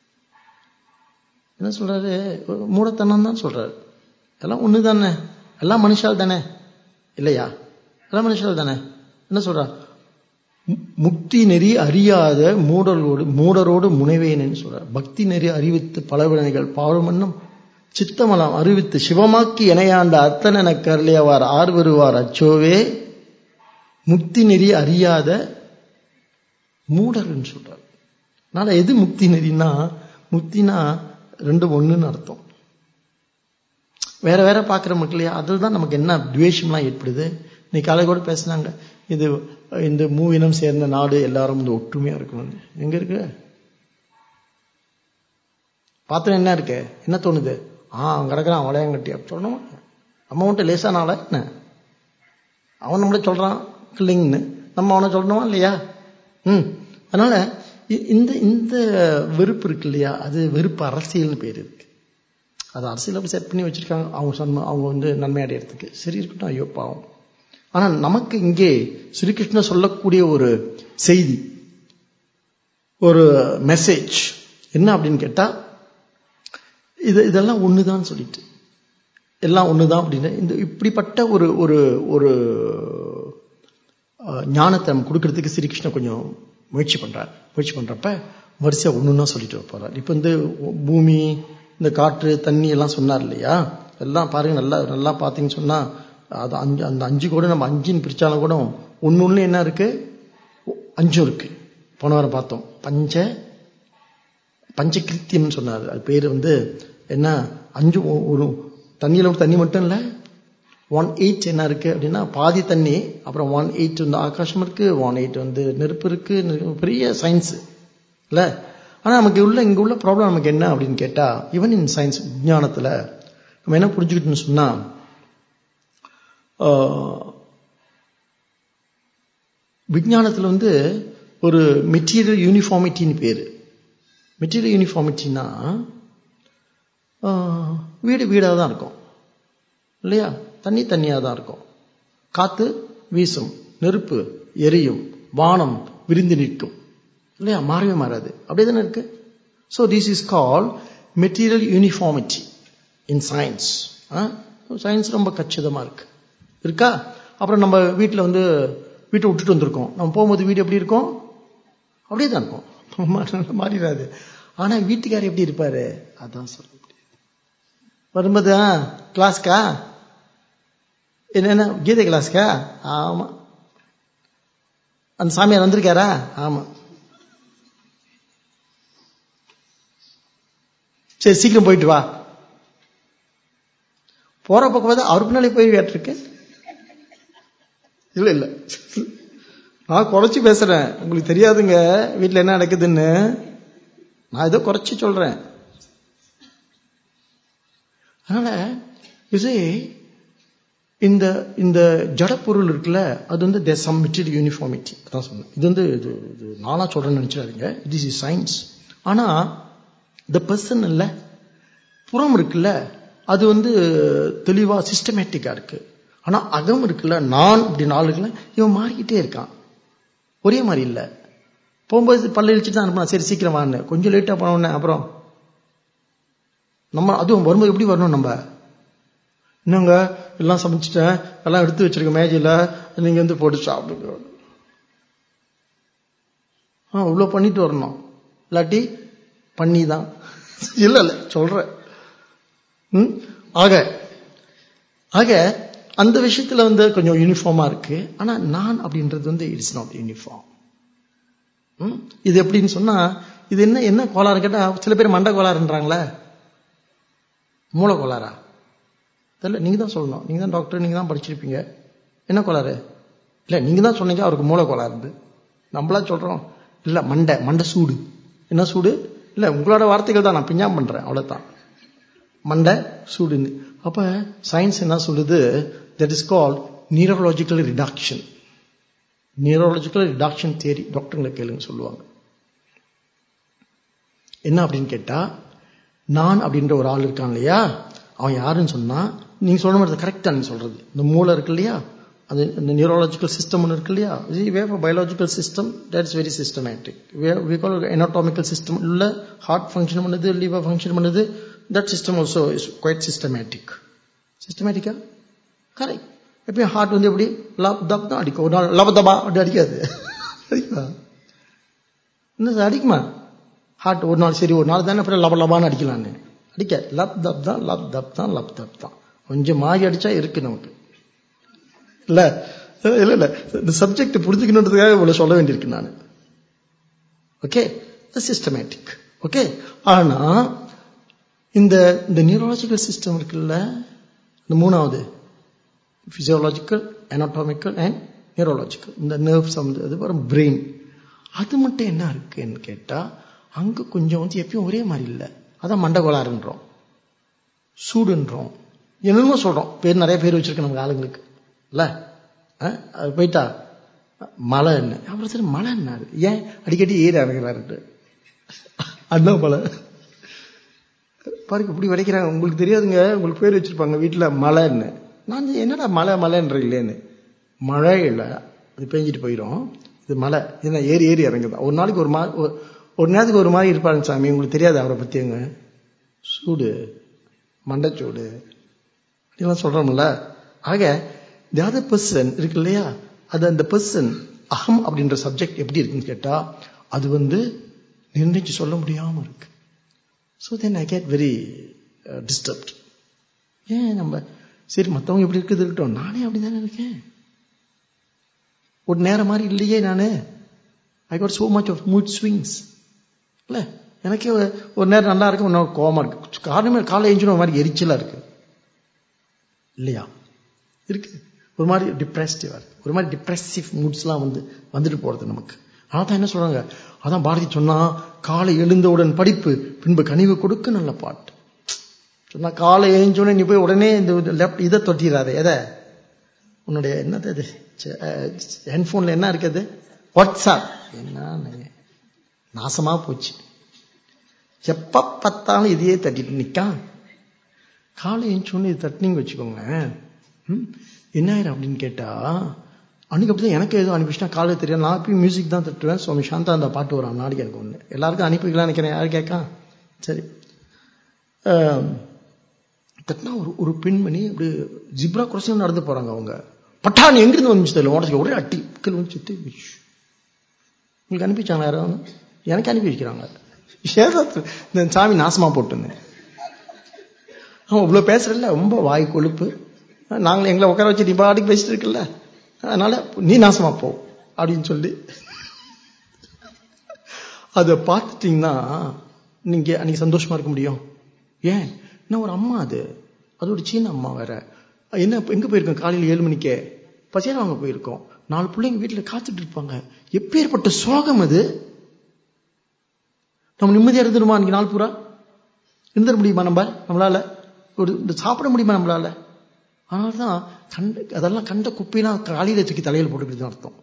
என்ன சொல்றாரு ஒரு மூடத்தனம் தான் சொல்றாரு எல்லாம் ஒண்ணு தானே எல்லாம் மனுஷால் தானே இல்லையா எல்லாம் மனுஷால் தானே என்ன சொல்றா மு- முக்தி நெறி அறியாத மூடரோடு மூடரோடு முனைவேனேன்னு சொல்றார் பக்தி நெறி அறிவித்து பலவினைகள் பாழுமன்னும் சித்தமலம் அறிவித்து சிவமாக்கி இணையாண்ட அத்தனென கருளியவார் ஆர் வருவார் அச்சோவே முக்தி நெறி அறியாத மூடர்ன்னு சொல்றார் அதனால எது முக்தி நெறின்னா முக்தினா ரெண்டு ஒண்ணுன்னு அர்த்தம் வேற வேற பார்க்குறோம் இல்லையா அதில் தான் நமக்கு என்ன துவேஷம்லாம் ஏற்படுது இன்னைக்கு காலை கூட பேசுனாங்க இது இந்த மூவினம் சேர்ந்த நாடு எல்லாரும் இந்த ஒற்றுமையா இருக்கணும்னு எங்க இருக்கு பாத்திரம் என்ன இருக்கு என்ன தோணுது ஆ அவன் கிடக்குறான் வளையங்கட்டி அப்படி சொல்லணும் நம்ம மட்டும் லேசானால என்ன அவன் நம்மள சொல்றான் கில்லிங்னு நம்ம அவனை சொல்லணுமா இல்லையா ம் அதனால இ- இந்த இந்த வெறுப்பு இருக்கு இல்லையா அது வெறுப்பு அரசியல்னு பேர் இருக்கு அது அரசியல் அப்படி செட் பண்ணி வச்சிருக்காங்க அவங்க சன்ம அவங்க வந்து நன்மை அடையறதுக்கு சரி இருக்கட்டும் ஐயோ பாவம் ஆனா நமக்கு இங்கே ஸ்ரீகிருஷ்ணர் சொல்லக்கூடிய ஒரு செய்தி ஒரு மெசேஜ் என்ன அப்படின்னு கேட்டா இது இதெல்லாம் ஒண்ணுதான் சொல்லிட்டு எல்லாம் ஒண்ணுதான் அப்படின்னு இந்த இப்படிப்பட்ட ஒரு ஒரு ஒரு அஹ், ஞானத்தை நம்ம கொடுக்கறதுக்கு ஸ்ரீகிருஷ்ணன் கொஞ்சம் முயற்சி பண்றார் முயற்சி பண்றப்ப வரிசையா ஒண்ணுன்னா சொல்லிட்டு போறார் இப்போ வந்து பூமி இந்த காற்று தண்ணி எல்லாம் சொன்னார் இல்லையா எல்லாம் பாருங்க நல்லா நல்லா பார்த்தீங்கன்னு சொன்னா அது அஞ்சு அந்த அஞ்சு கூட நம்ம அஞ்சுன்னு பிரிச்சாலும் கூட ஒண்ணு ஒண்ணு என்ன இருக்கு அஞ்சும் இருக்கு போன வாரம் பார்த்தோம் பஞ்ச பஞ்சகிருத்தியம்னு சொன்னார் அது பேர் வந்து என்ன அஞ்சு ஒ- ஒரு தண்ணியில ஒரு தண்ணி மட்டும் இல்லை ஒன் எயிட் என்ன இருக்கு அப்படின்னா பாதி தண்ணி அப்புறம் ஒன் எயிட் வந்து ஆகாசம் இருக்கு ஒன் எயிட் வந்து நெருப்பு இருக்கு நெருப்பு- பெரிய சயின்ஸ் இல்ல ஆனா நமக்கு உள்ள இங்க உள்ள ப்ராப்ளம் நமக்கு என்ன அப்படின்னு கேட்டா ஈவன் இன் சயின்ஸ் விஞ்ஞானத்துல நம்ம என்ன புரிஞ்சுக்கிட்டோம்னு சொன்னா ஆஹ், விஞ்ஞானத்துல வந்து ஒரு மெட்டீரியல் யூனிஃபார்மிட்டின்னு பேரு மெட்டீரியல் யூனிஃபார்மிட்டினா வீடு வீடாக தான் இருக்கும் இல்லையா தண்ணி தண்ணியாக தான் இருக்கும் காத்து வீசும் நெருப்பு எரியும் வானம் விரிந்து நிற்கும் இல்லையா மாறவே மாறாது அப்படியே தானே இருக்கு so this is call material uniformity in science science ரொம்ப கச்சிதமா இருக்கு இருக்கா அப்புறம் நம்ம வீட்டில் வந்து வீட்டை விட்டுட்டு வந்திருக்கோம் நம்ம போகும்போது வீடு எப்படி இருக்கும் அப்படியே தான் இருக்கும் மா- மாறிடாது ஆனா வீட்டுக்காரர் எப்படி இருப்பாரு அதான் சொல்ல முடியாது வரும்போது ஆ, கிளாஸ்க்கா என்னென்ன கீதை கிளாஸ்க்கா ஆமா அந்த சாமியார் வந்திருக்காரா ஆமா சரி சீக்கிரம் போயிட்டு வா போற பக்கம் பார்த்தா அவர் பின்னாலே போய் வேட்டிருக்கு இல்ல இல்ல நான் குறைச்சி பேசுறேன் உங்களுக்கு தெரியாதுங்க வீட்ல என்ன நடக்குதுன்னு நான் ஏதோ குறைச்சி சொல்றேன் அதனால இது இந்த இந்த ஜடப்பொருள் இருக்குல்ல அது வந்து தேர் சம் மெட்டீரியல் யூனிஃபார்மிட்டி அதான் சொன்னேன் இது வந்து இது இது நானா சொல்றேன்னு நினைச்சிடாதீங்க இட் இஸ் இஸ் சயின்ஸ் ஆனா இந்த பர்சன் இல்ல புறம் இருக்குல்ல அது வந்து தெளிவா சிஸ்டமேட்டிக்கா இருக்கு ஆனா அகம் இருக்குல்ல நான் அப்படின்னு ஆள் இருக்குல்ல இவன் மாறிக்கிட்டே இருக்கான் ஒரே மாதிரி இல்ல போகும்போது பல்ல இழிச்சிட்டு தான் அனுப்பினா சரி சீக்கிரம் வான்னு கொஞ்சம் லேட்டா போனோடனே அப்புறம் நம்ம அதுவும் வரும்போது எப்படி வரணும் நம்ம என்னங்க எல்லாம் சமைச்சிட்டேன் எல்லாம் எடுத்து வச்சிருக்க மேஜையில் நீங்க வந்து போட்டு சாப்பிடுங்க ஆ இவ்வளோ பண்ணிட்டு வரணும் இல்லாட்டி பண்ணி தான் இல்லை இல்லை சொல்றேன் ம் ஆக ஆக அந்த விஷயத்துல வந்து கொஞ்சம் யூனிஃபார்மா இருக்கு ஆனா நான் அப்படின்றது வந்து இட்ஸ் நாட் யூனிஃபார்ம் ம்? இது எப்படின்னு சொன்னா இது என்ன என்ன கோளாறு கேட்டா சில பேர் மண்டை கோளாறுன்றாங்களே மூளை கோளாறா தெரியல நீங்க தான் சொல்லணும் நீங்க தான் டாக்டர் நீங்க தான் படிச்சிருப்பீங்க என்ன கோளாறு இல்ல நீங்க தான் சொன்னீங்க அவருக்கு மூளை கோளாறு நம்மளா சொல்றோம் இல்ல மண்டை மண்டை சூடு என்ன சூடு இல்ல உங்களோட வார்த்தைகள் தான் நான் பிஞ்சாம் பண்றேன் அவ்வளவுதான் மண்டை சூடுன்னு அப்ப சயின்ஸ் என்ன சொல்லுது that is call neurological reduction neurological reduction theory டாக்டருங்களை கேளுங்க சொல்லுவாங்க என்ன அப்படின்னு கேட்டா நான் அப்படின்ற ஒரு ஆள் இருக்கான் இல்லையா அவன் யாருன்னு சொன்னா நீங்க சொல்ற மாதிரி கரெக்டா நீங்க சொல்றது இந்த மூளை இருக்கு இல்லையா அது இந்த நியூரலாஜிக்கல் சிஸ்டம் ஒன்று இருக்கு இல்லையா way biological system that is very systematic we call anatomical system உள்ள ஹார்ட் ஃபங்க்ஷன் பண்ணுது லிவர் ஃபங்க்ஷன் பண்ணுது that system also is quite systematic சிஸ்டமேட்டிக்கா கரெக்ட் எப்பயும் ஹார்ட் வந்து எப்படி லப் தப் தான் அடிக்கும் ஒரு நாள் லப தபா அப்படி அடிக்காது அடிக்குமா என்ன சார் அடிக்குமா ஹார்ட் ஒரு நாள் சரி ஒரு நாள் தானே அப்புறம் லப லபான்னு அடிக்கலான்னு அடிக்க லப் தப் தான் லப் தப் தான் லப் தப் தான் கொஞ்சம் மாறி அடிச்சா இருக்கு நமக்கு இல்ல இல்ல இல்ல இந்த சப்ஜெக்ட் புரிஞ்சுக்கணுன்றதுக்காக இவ்வளவு சொல்ல வேண்டியிருக்கு நான் ஓகே சிஸ்டமேட்டிக் ஓகே ஆனா இந்த இந்த நியூரலாஜிக்கல் சிஸ்டம் இருக்குல்ல இந்த மூணாவது பிசியோலாஜிக்கல் anatomical அண்ட் நியூரலாஜிக்கல் இந்த நர்வ் சம்மந்தது வரும் பிரெயின் அது மட்டும் என்ன இருக்குன்னு கேட்டா அங்க கொஞ்சம் வந்து எப்பயும் ஒரே மாதிரி இல்லை அதான் மண்டகோளாறுன்றோம் சூடுன்றோம் என்னென்னமோ சொல்றோம் பேர் நிறைய பேர் வச்சிருக்கோம் நமக்கு ஆளுங்களுக்கு இல்ல அஹ், அது போயிட்டா மழை என்ன அப்புறம் சரி மழை என்ன ஏன் அடிக்கடி ஏறி இறங்குறாருட்டு அண்ணா மழை பாருங்க இப்படி வரைக்கிறாங்க உங்களுக்கு தெரியாதுங்க உங்களுக்கு பேர் வச்சிருப்பாங்க வீட்டுல மழைன்னு நான் என்னடா மழை மழைன்ற இல்லைன்னு மழை இல்லை அது பெஞ்சிட்டு போயிடும் இது மழை என்ன ஏறி ஏறி இறங்குதான் ஒரு நாளைக்கு ஒரு மாதிரி ஒரு- ஒரு நேரத்துக்கு ஒரு மாதிரி இருப்பாருங்க சாமி உங்களுக்கு தெரியாது அவரை பத்தியங்க சூடு மண்டைச்சூடு அப்படிலாம் சொல்றோம்ல ஆக தி அதர் பர்சன் இருக்கு இல்லையா அது அந்த பர்சன் அகம் அப்படின்ற சப்ஜெக்ட் எப்படி இருக்குன்னு கேட்டா அது வந்து நிர்ணயிச்சு சொல்ல முடியாம இருக்கு so then I get very disturbed ஏன் நம்ம சரி மற்றவங்க எப்படி இருக்குது இருக்கட்டும் நானே அப்படி தானே இருக்கேன் ஒரு நேரம் மாதிரி இல்லையே நானு I got so much of mood swings இல்ல எனக்கே ஒரு- ஒரு நேரம் நல்லா இருக்கு ஒரு நேரம் கோவமா இருக்கு காரணமே காலை எழுஞ்சின ஒரு மாதிரி எரிச்சலா இருக்கு இல்லையா இருக்கு ஒரு மாதிரி டிப்ரெஸ்டிவா இருக்கு ஒரு மாதிரி டிப்ரெசிவ் மூட்ஸ்லாம் வந்து வந்துட்டு போறது நமக்கு அதான் என்ன சொல்றாங்க அதான் பாரதி சொன்னா காலை எழுந்தவுடன் படிப்பு பின்பு கனிவு கொடுக்க நல்ல பாட்டு சொன்னா காலை எழுந்தோடனே நீ போய் உடனே இந்த லெப்ட் இதை தொட்டிடாத எதை உன்னுடைய என்னது அது ஹெட்ஃபோன்ல என்ன இருக்குது வாட்ஸ்அப் என்ன நாசமா போச்சு எப்ப பார்த்தாலும் இதையே தட்டிட்டு நிக்கான் காலை எழுந்தோடனே இது தட்டினீங்க வச்சுக்கோங்க ம், என்ன ஆயிரும் அப்படின்னு கேட்டா அன்னைக்கு அப்படி எனக்கு எதுவும் அனுப்பிச்சுனா காலையில் தெரியும் நான் போய் மியூசிக் தான் தட்டுவேன் சுவாமி சாந்தா அந்த பாட்டு வரும் நாளைக்கு எனக்கு ஒன்று எல்லாருக்கும் அனுப்பிக்கலாம் நினைக்கிறேன் யார் கேட்கா சரி ஆம், தட்டினா ஒரு ஒரு பெண்மணி அப்படி ஜிப்ரா crossing நடந்து போறாங்க அவங்க பட்டான் எங்கிருந்து வந்துச்சு தெரியல உடச்சு ஒரே அட்டி கீழ் வந்து சுத்தி உஷ். உங்களுக்கு அனுப்பிச்சாங்க யாரும் எனக்கு அனுப்பி வைக்கிறாங்க ஏதோ இந்த சாமி நாசமா போட்டுருந்தேன் அவன் இவ்வளோ பேசுறல ரொம்ப வாய் கொழுப்பு நாங்கள் எங்களை உட்கார வச்சு நீ பாட்டுக்கு பேசிட்டு இருக்கல அதனால நீ நாசமா போ அப்படின்னு சொல்லி அதை பார்த்துட்டீங்கன்னா நீங்க அன்னைக்கு சந்தோஷமா இருக்க முடியும் ஏன் நான் ஒரு அம்மா அது அது ஒரு சீன அம்மா வேற என்ன எங்க போயிருக்கோம் காலையில் ஏழு மணிக்கே பசியார வாங்க போயிருக்கோம் நாலு பிள்ளைங்க வீட்டுல காத்துட்டு இருப்பாங்க எப்பேற்பட்ட சோகம் அது நம்ம நிம்மதியா இருந்துருமா அன்னைக்கு நாள் பூரா இருந்துட முடியுமா நம்ம நம்மளால ஒரு இந்த சாப்பிட முடியுமா நம்மளால அதனால தான் கண்ட அதெல்லாம் கண்ட குப்பையெல்லாம் காலையில தூக்கி தலையில் போட்டுக்கிட்டு அர்த்தம்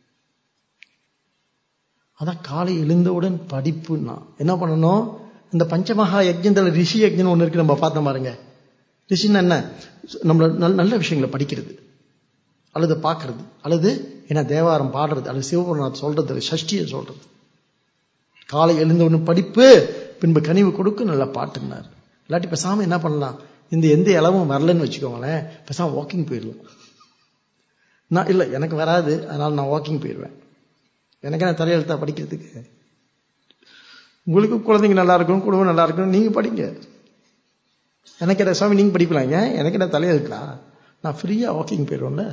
அதான் காலை எழுந்தவுடன் படிப்புன்னா என்ன பண்ணணும் இந்த பஞ்சமகா யஜ்யத்தில் ரிஷி யஜ்யம் ஒன்று இருக்கு நம்ம பார்த்தோம் பாருங்க ரிஷின்னா என்ன நம்மள நல்ல நல்ல விஷயங்களை படிக்கிறது அல்லது பார்க்கறது அல்லது என்ன தேவாரம் பாடுறது அல்லது சிவபுரநாத் சொல்றது சஷ்டியை சொல்றது காலை எழுந்தவுடன் படிப்பு பின்பு கனிவு கொடுக்க நல்ல பாட்டுனார் இல்லாட்டி பேசாம என்ன பண்ணலாம் இந்த எந்த இளவும் வரலன்னு வச்சுக்கோங்களேன் பேசாம வாக்கிங் போயிடலாம் நான் இல்லை எனக்கு வராது அதனால நான் வாக்கிங் போயிடுவேன் எனக்கு என்ன தலையெழுத்தா படிக்கிறதுக்கு உங்களுக்கு குழந்தைங்க நல்லா இருக்கும் குடும்பம் நல்லா இருக்கும் நீங்க படிங்க எனக்கு என்ன சாமி நீங்க படிக்கலாங்க எனக்கு என்ன தலையெழுத்தா நான் ஃப்ரீயா வாக்கிங் போயிடுவேன்ல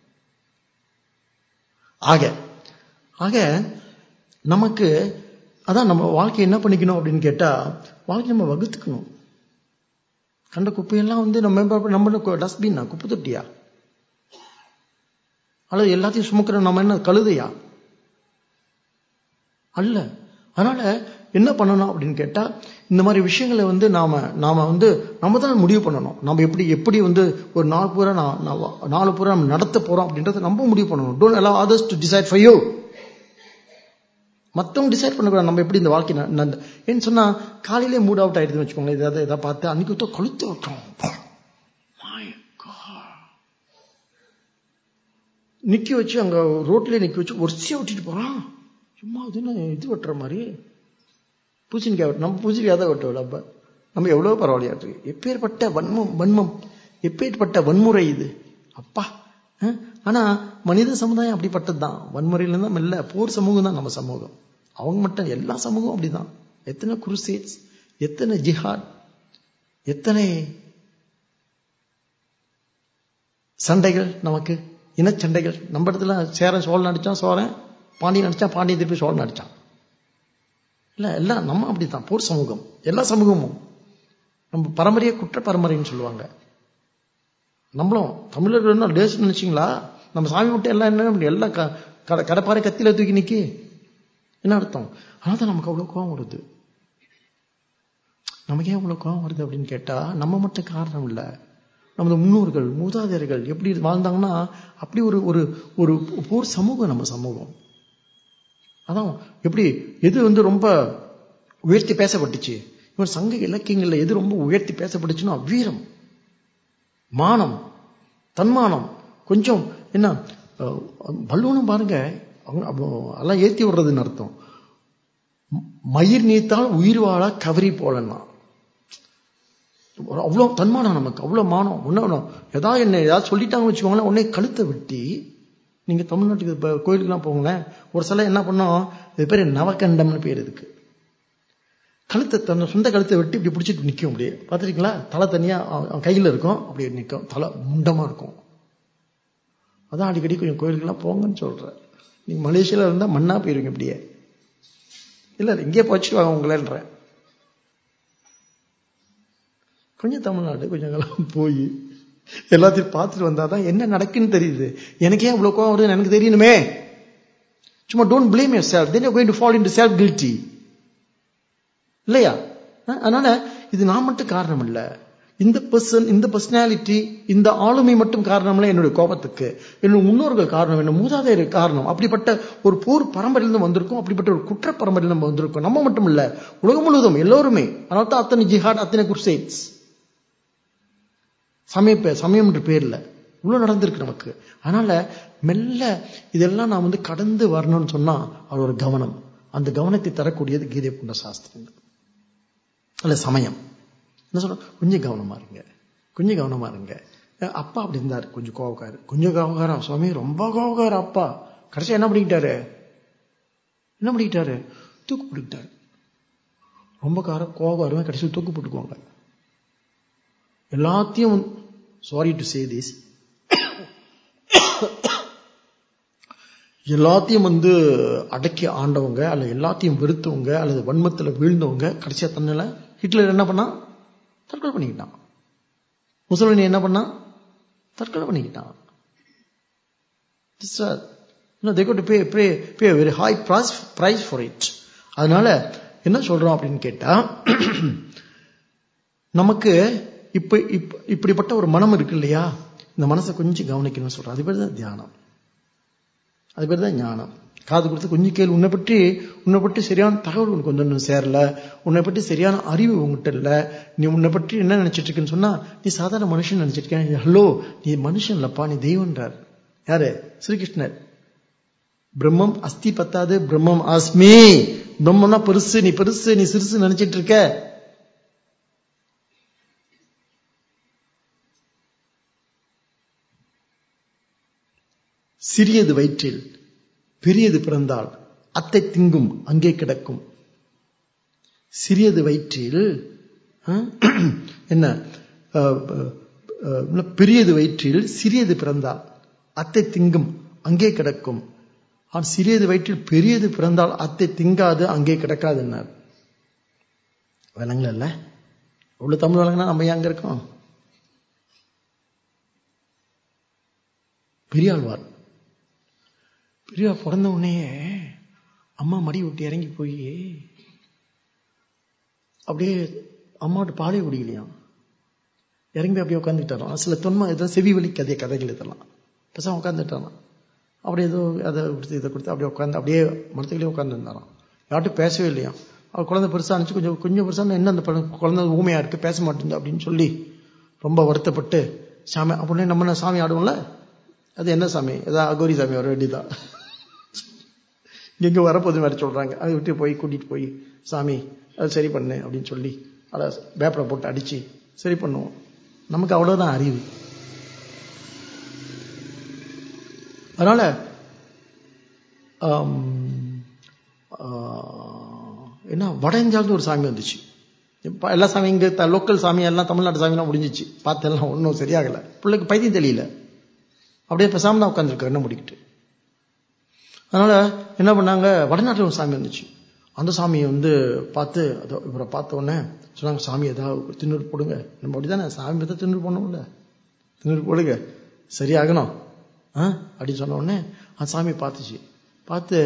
ஆக ஆக நமக்கு அதான் நம்ம வாழ்க்கை என்ன பண்ணிக்கணும் அப்படின்னு கேட்டா வாழ்க்கை நம்ம வகுத்துக்கணும் கண்ட குப்பையெல்லாம் வந்து நம்ம நம்ம டஸ்ட்பின்னா குப்பை தொட்டியா அல்லது எல்லாத்தையும் சுமக்கிற நம்ம என்ன கழுதையா அல்ல அதனால என்ன பண்ணணும் அப்படின்னு கேட்டா இந்த மாதிரி விஷயங்களை வந்து நாம நாம வந்து நம்ம தான் முடிவு பண்ணணும் நம்ம எப்படி எப்படி வந்து ஒரு நாலு பூரா நான் நான் நாலு பூரா நம்ம நடத்த போறோம் அப்படின்றத நம்ம முடிவு பண்ணணும் don't allow others to decide for you மற்றவங்க டிசைட் பண்ணக்கூடாது நம்ம எப்படி இந்த வாழ்க்கை ந- நட- ஏன்னு சொன்னா காலையிலே மூட் அவுட் ஆயிடுதுன்னு வச்சுக்கோங்களேன் ஏதாவது எதாவது பார்த்து அன்னைக்கு ஒருத்தர் கொளுத்து விட்டோம் My God. நிக்க வச்சு அங்க ரோட்லயே நிக்க வச்சு ஒரிசையா விட்டுட்டு போறான் சும்மா அது என்ன இது வெட்டுற மாதிரி பூசணிக்காய் வெட்டு நம்ம பூசணிக்காய் தான் வெட்டுவோம் அப்ப நம்ம எவ்வளவு பரவாயில்லையா இருக்கு எப்பேற்பட்ட வன்மம் வன்மம் எப்பேற்பட்ட வன்முறை இது அப்பா அஹ்? ஆனா மனித சமுதாயம் அப்படிப்பட்டது தான் வன்முறையில தான் மெல்ல போர் சமூகம் தான் நம்ம சமூகம் அவங்க மட்டும் எல்லா சமூகம் அப்படிதான் எத்தனை குருசேட்ஸ் எத்தனை ஜிஹாட் எத்தனை சண்டைகள் நமக்கு இனச்சண்டைகள் நம்ம இடத்துல சேரன் சோழன் அடிச்சான் சோழன் பாண்டியன் அடிச்சான் பாண்டியன் திருப்பி சோழன் அடிச்சான் இல்ல எல்லாம் நம்ம அப்படித்தான் போர் சமூகம் எல்லா சமூகமும் நம்ம பரம்பரையே குற்ற பரம்பரைன்னு சொல்லுவாங்க நம்மளும் தமிழர்கள் லேஸ் நினைச்சிங்களா நம்ம சாமி விட்டு எல்லாம் என்ன பண்ணி எல்லாம் க- கடை கடைப்பாறை கத்தியில தூக்கி நிக்கி என்ன அர்த்தம் ஆனால் தான் நமக்கு அவ்வளவு கோவம் வருது நமக்கு ஏன் இவ்வளவு கோவம் வருது அப்படின்னு கேட்டா நம்ம மட்டும் காரணம் இல்ல நமது முன்னோர்கள் மூதாதையர்கள் எப்படி வாழ்ந்தாங்கன்னா அப்படி ஒரு ஒரு ஒரு போர் சமூகம் நம்ம சமூகம் அதான் எப்படி எது வந்து ரொம்ப உயர்த்தி பேசப்பட்டுச்சு இவன் சங்க இலக்கியங்கள்ல எது ரொம்ப உயர்த்தி பேசப்பட்டுச்சுன்னா வீரம் மானம் தன்மானம் கொஞ்சம் என்ன அஹ், பலூனும் பாருங்க அவங்க அப்போ எல்லாம் ஏத்தி விடுறதுன்னு அர்த்தம் ம- மயிர் நீத்தால் உயிர் வாழ கவரி போலன்னா அவ்வளோ தன்மானம் நமக்கு அவ்வளோ மானம் ஒன்றும் ஏதாவது என்ன ஏதாவது சொல்லிட்டாங்கன்னு வச்சுக்கோங்களேன் உடனே கழுத்தை வெட்டி நீங்க தமிழ்நாட்டுக்கு இப்போ கோயிலுக்குலாம் போங்களேன் ஒரு சில என்ன பண்ணோம் இது பேர் நவகண்டம்னு பேர் இதுக்கு கழுத்தை தன் சொந்த கழுத்தை வெட்டி இப்படி பிடிச்சிட்டு நிற்கும் அப்படியே பார்த்துருக்கீங்களா தலை தனியா அவன் அவன் கையில இருக்கும் அப்படியே நிற்கும் தலை முண்டமா இருக்கும் அதான் அடிக்கடி கொஞ்சம் கோயிலுக்கெல்லாம் போங்கன்னு சொல்றேன் நீங்க மலேசியால இருந்தா மண்ணா போயிருவீங்க இப்படியே இல்ல இல்ல, இங்கேயே போச்சுட்டு வாங்க உங்களேன்றேன் கொஞ்சம் தமிழ்நாடு கொஞ்சம் எல்லாம் போய் எல்லாத்தையும் பார்த்துட்டு வந்தாதான் என்ன நடக்குன்னு தெரியுது எனக்கே இவ்வளவு கோவம் வருதுன்னு எனக்கு தெரியணுமே சும்மா don't blame yourself then you're going to fall into self guilty இல்லையா அஹ் அதனால இது நான் மட்டும் காரணம் இல்ல இந்த பர்சன் இந்த பர்சனாலிட்டி இந்த ஆளுமை மட்டும் காரணம் இல்ல என்னுடைய கோபத்துக்கு என்னுடைய முன்னோர்கள் காரணம் என்ன மூதாதையர் காரணம் அப்படிப்பட்ட ஒரு போர் பரம்பரையிலிருந்து வந்திருக்கோம் அப்படிப்பட்ட ஒரு குற்ற பரம்பரையில் நம்ம வந்திருக்கோம் நம்ம மட்டும் இல்ல உலகம் முழுவதும் எல்லோருமே அதனால தான் அத்தனை ஜிஹாட் அத்தனை குர்சைட்ஸ் சமய பே- சமயம் என்ற பேர்ல இவ்வளவு நடந்திருக்கு நமக்கு அதனால மெல்ல இதெல்லாம் நான் வந்து கடந்து வரணும்னு சொன்னா அது ஒரு கவனம் அந்த கவனத்தை தரக்கூடியது கீதை போன்ற சாஸ்திரங்கள் அல்ல சமயம் என்ன சொல்ற கொஞ்சம் கவனமா இருங்க கொஞ்சம் கவனமா இருங்க அஹ் அப்பா அப்படி இருந்தாரு கொஞ்சம் கோவக்காரு கொஞ்சம் கோவக்காரம் சுவாமி ரொம்ப கோவக்கார அப்பா கடைசியா என்ன பண்ணிக்கிட்டாரு என்ன பண்ணிக்கிட்டாரு தூக்கு போட்டுக்கிட்டாரு ரொம்ப கார கோவக்காரவன் கடைசியில் தூக்கு போட்டுக்குவாங்க எல்லாத்தையும் சாரி டு சே திஸ் எல்லாத்தையும் வந்து அடக்கி ஆண்டவங்க அல்ல எல்லாத்தையும் வெறுத்தவங்க அல்லது வன்மத்துல வீழ்ந்தவங்க கடைசியா தன்னல ஹிட்லர் என்ன பண்ணா தற்கொலை பண்ணிக்கிட்டான் முசலினி என்ன பண்ணா தற்கொலை பண்ணிக்கிட்டான் This, uh, you know, they got to pay, pay, pay a very high price, price for it. அதனால என்ன சொல்றோம் அப்படின்னு கேட்டா நமக்கு இப்ப இப்ப இப்படிப்பட்ட ஒரு மனம் இருக்கு இல்லையா இந்த மனசை கொஞ்சம் கவனிக்கணும்னு சொல்றோம் அது பேர் தான் தியானம் அது பேர் தான் ஞானம் காது கொடுத்து கொஞ்சம் கேள்வி உன்னை பற்றி உன்னை பற்றி சரியான தகவல் உனக்கு வந்து ஒன்றும் சேரல உன்னை பற்றி சரியான அறிவு உங்ககிட்ட இல்ல நீ உன்னை பற்றி என்ன நினைச்சிட்டு இருக்கேன்னு சொன்னா நீ சாதாரண மனுஷன் நினைச்சிட்டு இருக்க ஹலோ நீ மனுஷன் இல்லப்பா நீ தெய்வன்றார் யாரு ஸ்ரீகிருஷ்ணர் பிரம்மம் அஸ்தி பத்தாது பிரம்மம் அஸ்மி பிரம்மம்னா பெருசு நீ பெருசு நீ சிறுசு நினைச்சிட்டு இருக்க சிறியது வயிற்றில் பெரியது பிறந்தால் அத்தை திங்கும் அங்கே கிடக்கும் சிறியது வயிற்றில் ஆ, என்ன ஆ, ஆ, ஆ, பெரியது வயிற்றில் சிறியது பிறந்தால் அத்தை திங்கும் அங்கே கிடக்கும் ஆனால் சிறியது வயிற்றில் பெரியது பிறந்தால் அத்தை திங்காது அங்கே கிடக்காதுன்னார் விலங்குல அவ்வளவு தமிழ் விலங்குனா நம்ம ஏன் அங்க இருக்கோம் பெரியாழ்வார் பெரியார் பிறந்த உடனேயே அம்மா மடி விட்டு இறங்கி போய் அப்படியே அம்மாவோட பாலே குடிக்கலையாம் இறங்கி போய் அப்படியே உட்காந்துக்கிட்டாராம் சில தொன்மை இதெல்லாம் செவி வழி கதை கதைகள் இதெல்லாம் பேசாம உட்காந்துட்டாராம் அப்படியே ஏதோ அதை கொடுத்து இதை கொடுத்து அப்படியே உட்காந்து அப்படியே மரத்துக்குள்ளே உட்காந்துருந்தாராம் யார்ட்டும் பேசவே இல்லையா அவர் குழந்தை பெருசா இருந்துச்சு கொஞ்சம் கொஞ்சம் பெருசா இருந்தா என்ன அந்த பழ- குழந்தை ஊமையா இருக்கு பேச மாட்டேங்குது அப்படின்னு சொல்லி ரொம்ப வருத்தப்பட்டு சாமி அப்படின்னு நம்ம என்ன சாமி ஆடுவோம்ல அது என்ன சாமி ஏதாவது அகோரி சாமி வர வேண்டியதான் எங்க வரப்போது வேற சொல்றாங்க அதை விட்டு போய் கூட்டிட்டு போய் சாமி அதை சரி பண்ணு அப்படின்னு சொல்லி அதை பேப்பரை போட்டு அடிச்சு சரி பண்ணுவோம் நமக்கு அவ்வளவுதான் அறிவு அதனால ஆம், ஆ, என்ன வட இந்தியாவிலிருந்து ஒரு சாமி வந்துச்சு இப்ப எல்லா சாமி இங்க லோக்கல் சாமி எல்லாம் தமிழ்நாட்டு சாமியெல்லாம் முடிஞ்சிச்சு பார்த்தெல்லாம் ஒன்றும் சரியாகல பிள்ளைக்கு பைத்தியம் தெரியல அப்படியே பேசாம தான் உட்காந்துருக்கு என்ன முடிக்கிட்டு அதனால என்ன பண்ணாங்க வடநாட்டில் ஒரு சாமி வந்துச்சு அந்த சாமியை வந்து பார்த்து அதோ இவரை பார்த்த உடனே சொன்னாங்க சாமி ஏதாவது திண்ணூறு போடுங்க நம்ம அப்படிதானே சாமி பார்த்தா திண்ணூறு போடணும்ல திண்ணூறு போடுங்க சரியாகணும் ஆ அப்படின்னு சொன்ன உடனே அந்த சாமி பார்த்துச்சு பார்த்து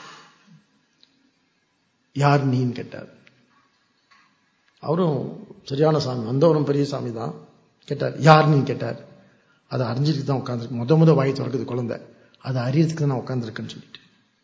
யார் நீன்னு கேட்டார் அவரும் சரியான சாமி வந்தவரும் பெரிய சாமி தான் கேட்டார் யார் நீன்னு கேட்டார் அதை அறிஞ்சிட்டு தான் உட்காந்துருக்கு முத முத வாய் திறக்குது குழந்தை அதை அறியறதுக்கு தான் நான் உட்காந்துருக்கேன்னு சொல்லிட்டு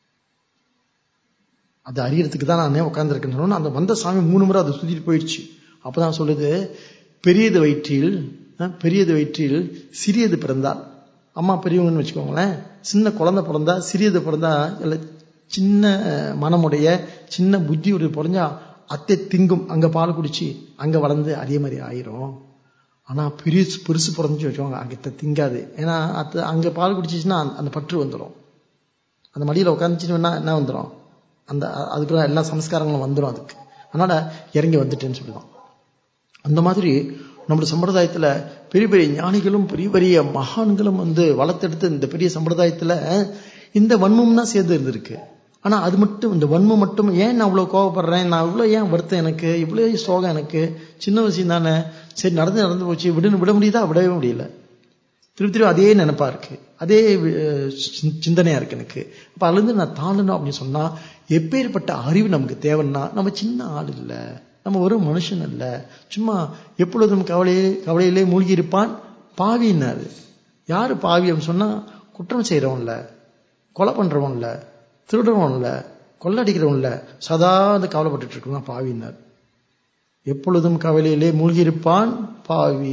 அது அறியறதுக்கு தான் நானே உட்காந்துருக்கேன்னு சொன்னோன்னு அந்த வந்த சாமி மூணு முறை அதை சுத்திட்டு போயிடுச்சு அப்பதான் சொல்லுது பெரியது வயிற்றில் அஹ், பெரியது வயிற்றில் சிறியது பிறந்தால் அம்மா பெரியவங்கன்னு வச்சுக்கோங்களேன் சின்ன குழந்தை பிறந்தா சிறியது பிறந்தா இல்ல சின்ன அஹ், மனமுடைய சின்ன புத்தியுடைய பிறந்தா அத்தை திங்கும் அங்க பால் குடிச்சு அங்க வளர்ந்து அதே மாதிரி ஆயிரும் ஆனா பெருசு பெருசு பிறந்துச்சு வச்சுக்கோங்க அங்க இத்த திங்காது ஏன்னா அத்த அங்க பால் குடிச்சிச்சுன்னா அந்த- அந்த பற்று வந்துடும் அந்த மடியில உட்காந்துச்சுன்னா என்ன வந்துடும் அந்த அ- அதுக்குள்ள எல்லா சம்ஸ்காரங்களும் வந்துடும் அதுக்கு அதனால இறங்கி வந்துட்டேன்னு சொல்லுவான் அந்த மாதிரி நம்முடைய சம்பிரதாயத்துல பெரிய பெரிய ஞானிகளும் பெரிய பெரிய மகான்களும் வந்து வளர்த்தெடுத்த இந்த பெரிய சம்பிரதாயத்துல இந்த வன்மம் தான் சேர்ந்து இருந்திருக்கு ஆனா அது மட்டும் இந்த வன்மம் மட்டும் ஏன் நான் அவ்வளவு கோவப்படுறேன் நான் இவ்வளவு ஏன் வருத்தம் எனக்கு இவ்வளவு சோகம் எனக்கு சின்ன விஷயம் தானே சரி நடந்து நடந்து போச்சு விடுன்னு விட முடியுதா விடவே முடியல திருப்பி திருப்பி அதே நினைப்பா இருக்கு அதே அஹ், சிந்- சிந்தனையா இருக்கு எனக்கு அப்ப அதுலேருந்து நான் தாண்டணும் அப்படின்னு சொன்னா எப்பேற்பட்ட அறிவு நமக்கு தேவைன்னா நம்ம சின்ன ஆள் இல்ல நம்ம ஒரு மனுஷன் இல்ல சும்மா எப்பொழுதும் கவலையே கவலையிலே மூழ்கி இருப்பான் பாவின்னாரு யாரு பாவி அப்படின்னு சொன்னா குற்றம் செய்யறவன் இல்ல கொலை பண்றவன் இல்ல திருடுறவன் இல்ல கொள்ளடிக்கிறவன் இல்ல சதா அந்த கவலைப்பட்டுட்டு இருக்கவன் பாவின்னார் எப்பொழுதும் கவலையிலே மூழ்கி இருப்பான் பாவி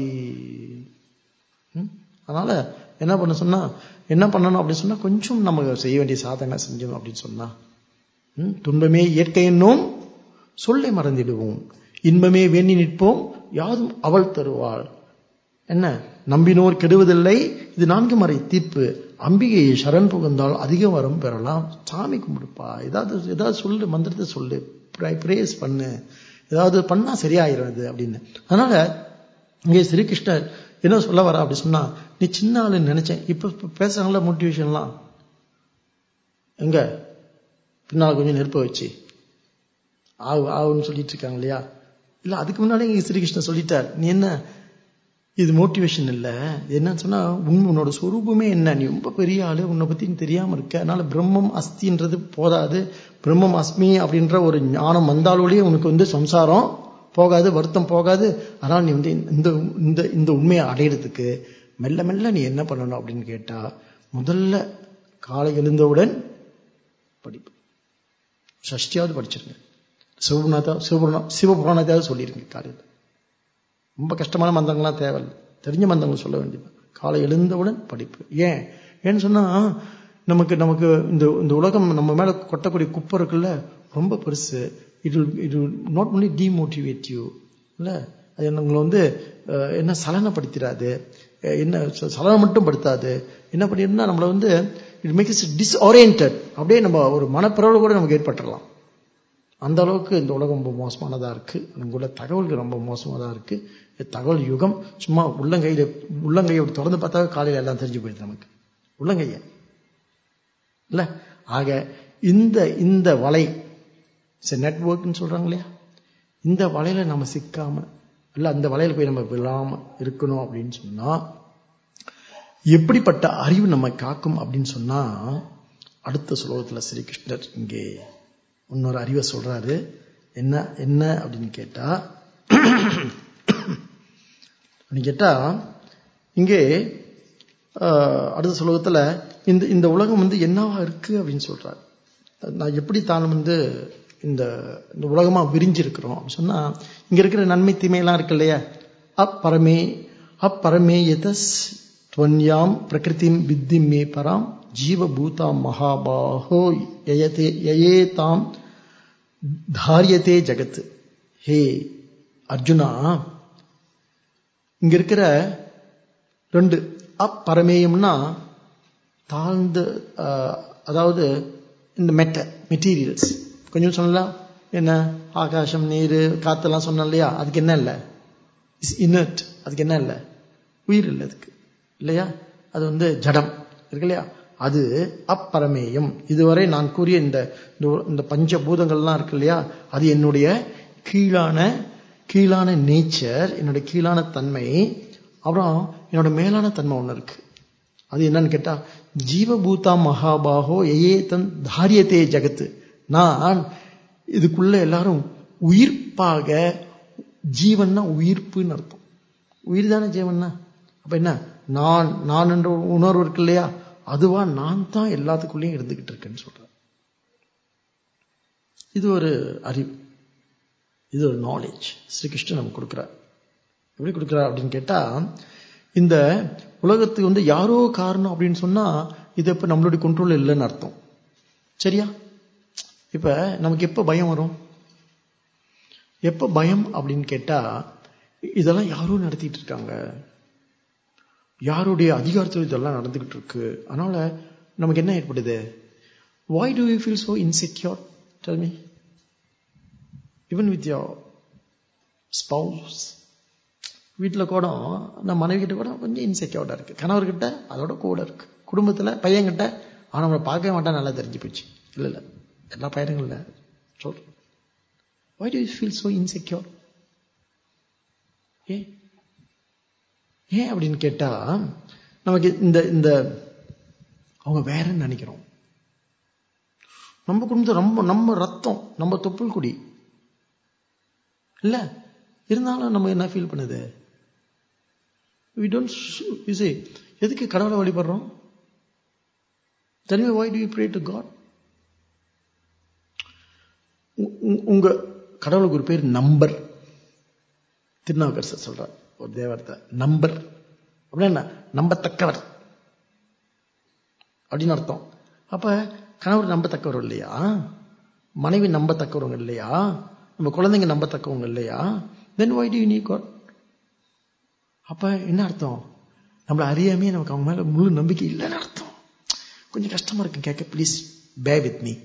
ம்? அதனால என்ன பண்ண சொன்னா என்ன பண்ணணும் அப்படின்னு சொன்னா கொஞ்சம் நம்ம செய்ய வேண்டிய சாதனை செஞ்சோம் அப்படின்னு சொன்னா ம்? துன்பமே இயற்கை என்னும் சொல்லை மறந்திடுவோம் இன்பமே வேண்டி நிற்போம் யாதும் அவள் தருவாள் என்ன நம்பினோர் கெடுவதில்லை இது நான்கு மறை தீர்ப்பு அம்பிகையை சரண் புகுந்தால் அதிக வரம் பெறலாம் சாமி கும்பிடுப்பா ஏதாவது ஏதாவது சொல்லு மந்திரத்தை சொல்லு பிரேஸ் பண்ணு ஏதாவது பண்ணா சரியாயிரும் இது அப்படின்னு அதனால இங்கே ஸ்ரீகிருஷ்ணர் என்ன சொல்ல வரா அப்படி சொன்னா நீ சின்ன ஆளுன்னு நினைச்சேன் இப்ப இப்ப பேசுறாங்களா மோட்டிவேஷன்லாம் எங்க பின்னால் கொஞ்சம் நெருப்ப வச்சு ஆவு ஆவுன்னு சொல்லிட்டு இருக்காங்க இல்லையா இல்ல அதுக்கு முன்னாலே இங்க ஸ்ரீகிருஷ்ணர் சொல்லிட்டார் நீ என்ன இது மோட்டிவேஷன் இல்ல என்னன்னு சொன்னா உன் உன்னோட சொரூபமே என்ன நீ ரொம்ப பெரிய ஆளு உன்னை பத்தி நீ தெரியாம இருக்க அதனால பிரம்மம் அஸ்தின்றது போதாது பிரம்மம் அஸ்மி அப்படின்ற ஒரு ஞானம் வந்தாலோடய உனக்கு வந்து சம்சாரம் போகாது வருத்தம் போகாது அதனால நீ வந்து இந்த இந்த இந்த உண்மையை அடையிறதுக்கு மெல்ல மெல்ல நீ என்ன பண்ணணும் அப்படின்னு கேட்டா முதல்ல காலை எழுந்தவுடன் படிப்பு சஷ்டியாவது படிச்சிருங்க சிவபுராணத்தா சிவபுராண சிவபுராணத்தாவது சொல்லிருங்க காலையில் ரொம்ப கஷ்டமான மந்திரங்கள்லாம் தேவையில்லை தெரிஞ்ச மந்திரங்கள் சொல்ல வேண்டியது காலை எழுந்தவுடன் படிப்பு ஏன் ஏன்னு சொன்னா நமக்கு நமக்கு இந்த இந்த உலகம் நம்ம மேல கொட்டக்கூடிய குப்பை இருக்குல்ல ரொம்ப பெருசு it it not only demotivate you இல்ல அது உங்களை வந்து அஹ், என்ன சலனப்படுத்திடாது அஹ், என்ன ச- சலனம் மட்டும் படுத்தாது என்ன பண்ணிருந்தா நம்மளை வந்து இட் மேக்ஸ் டிஸ்ஓரியன்ட் அப்படியே நம்ம ஒரு மனப்பிறவு கூட நமக்கு ஏற்பட்டுடலாம் அந்த அளவுக்கு இந்த உலகம் ரொம்ப மோசமானதா இருக்கு இங்குள்ள தகவல்கள் ரொம்ப மோசமா தான் இருக்கு இது தகவல் யுகம் சும்மா உள்ளங்கையில உள்ளங்கையை அப்படி திறந்து பார்த்தா காலையில எல்லாம் தெரிஞ்சு போயிடுது நமக்கு உள்ளங்கைய இல்ல ஆக இந்த இந்த வலை நெட்ஒர்க்னு சொல்றாங்க இல்லையா இந்த வலையில நம்ம சிக்காம இல்ல அந்த வலையில போய் நம்ம விழாம இருக்கணும் அப்படின்னு சொன்னா எப்படிப்பட்ட அறிவு நம்ம காக்கும் அப்படின்னு சொன்னா அடுத்த ஸ்லோகத்துல ஸ்ரீகிருஷ்ணர் இங்கே இன்னொரு அறிவை சொல்றாரு என்ன என்ன அப்படின்னு கேட்டா அப்படின்னு கேட்டா இங்கே ஆஹ், அடுத்த ஸ்லோகத்துல இந்த இந்த உலகம் வந்து என்னவா இருக்கு அப்படின்னு சொல்றாரு நான் எப்படி தான் வந்து இந்த இந்த உலகமா விரிஞ்சிருக்கிறோம் அப்படின்னு சொன்னா இங்க இருக்கிற நன்மை தீமையெல்லாம் இருக்கு இல்லையா அப்பரமே அப்பரமே எதஸ் துவன்யாம் பிரகிருதிம் வித்திம் மே பராம் ஜீவபூதாம் மகாபாஹோ யயதே யயேதாம் தாரியத்தே ஜகத் ஹே அர்ஜுனா இங்க இருக்கிற ரெண்டு அப்பரமேயம்னா தாழ்ந்து ஆஹ், அதாவது இந்த மெட்ட மெட்டீரியல்ஸ் கொஞ்சம் சொல்லலாம் என்ன ஆகாசம் நீர் காத்தெல்லாம் சொன்னோம் இல்லையா அதுக்கு என்ன இல்லை இஸ் இன்னர்ட் அதுக்கு என்ன இல்லை உயிர் இல்லை அதுக்கு இல்லையா அது வந்து ஜடம் இருக்கு இல்லையா அது அப்பரமேயம் இதுவரை நான் கூறிய இந்த இந்த பஞ்சபூதங்கள்லாம் இருக்கு இல்லையா அது என்னுடைய கீழான கீழான நேச்சர் என்னுடைய கீழான தன்மை அப்புறம் என்னோட மேலான தன்மை ஒன்று இருக்கு அது என்னன்னு கேட்டா ஜீவபூதா மகாபாகோ ஏயே தன் தாரியத்தே ஜகத்து நான் இதுக்குள்ள எல்லாரும் உயிர்ப்பாக ஜீவன்னா உயிர்ப்புன்னு அர்த்தம் உயிர் தானே ஜீவன்னா அப்ப என்ன நான் நான் என்ற உணர்வு இருக்கு இல்லையா அதுவா நான் தான் எல்லாத்துக்குள்ளேயும் இருந்துகிட்டு இருக்கேன்னு சொல்றேன் இது ஒரு அறிவு இது ஒரு நாலேஜ் ஸ்ரீகிருஷ்ணன் நமக்கு கொடுக்குறார் எப்படி கொடுக்குறார் அப்படின்னு கேட்டா இந்த உலகத்துக்கு வந்து யாரோ காரணம் அப்படின்னு சொன்னா இது இப்ப நம்மளுடைய கண்ட்ரோல் இல்லைன்னு அர்த்தம் சரியா இப்ப நமக்கு எப்ப பயம் வரும் எப்ப பயம் அப்படின்னு கேட்டா இதெல்லாம் யாரோ நடத்திட்டு இருக்காங்க யாருடைய அதிகாரத்தில் இதெல்லாம் நடந்துகிட்டு இருக்கு அதனால நமக்கு என்ன ஏற்படுது why do you feel so insecure tell me even with your spouse வீட்டில் கூட நம்ம மனைவி கிட்ட கூட கொஞ்சம் இன்செக்யூர்டா இருக்கு கணவர்கிட்ட அதோட கூட இருக்கு குடும்பத்துல பையன்கிட்ட அவன் நம்மளை பார்க்கவே மாட்டான் நல்லா தெரிஞ்சு போச்சு இல்லை இல்லை எல்லா பையனுங்களும் இல்லை சொல்றேன் why do you feel so insecure ஏன் ஏன் அப்படின்னு கேட்டா நமக்கு இந்த இந்த அவங்க வேறன்னு நினைக்கிறோம் நம்ம குடும்பத்தை ரொம்ப நம்ம ரத்தம் நம்ம தொப்புள் குடி இல்ல இருந்தாலும் நம்ம என்ன ஃபீல் பண்ணுது வி டோன்ட் யூ சே எதுக்கு கடவுளை வழிபடுறோம் tell me why do you pray to god உங்க கடவுளுக்கு ஒரு பேர் நம்பர் திருநாவுக்கரசர் சொல்றார் ஒரு தேவத்தை நம்பர் அப்படின்னா நம்பத்தக்கவர் அப்படின்னு அர்த்தம் அப்ப கணவர் நம்பத்தக்கவர் இல்லையா மனைவி நம்பத்தக்கவங்க இல்லையா நம்ம குழந்தைங்க நம்பத்தக்கவங்க இல்லையா then why do you need God அப்ப என்ன அர்த்தம் நம்மளை அறியாமே நமக்கு அவங்க மேல முழு நம்பிக்கை இல்லைன்னு அர்த்தம் கொஞ்சம் கஷ்டமா இருக்கு கேட்க ப்ளீஸ் பே வித் மீ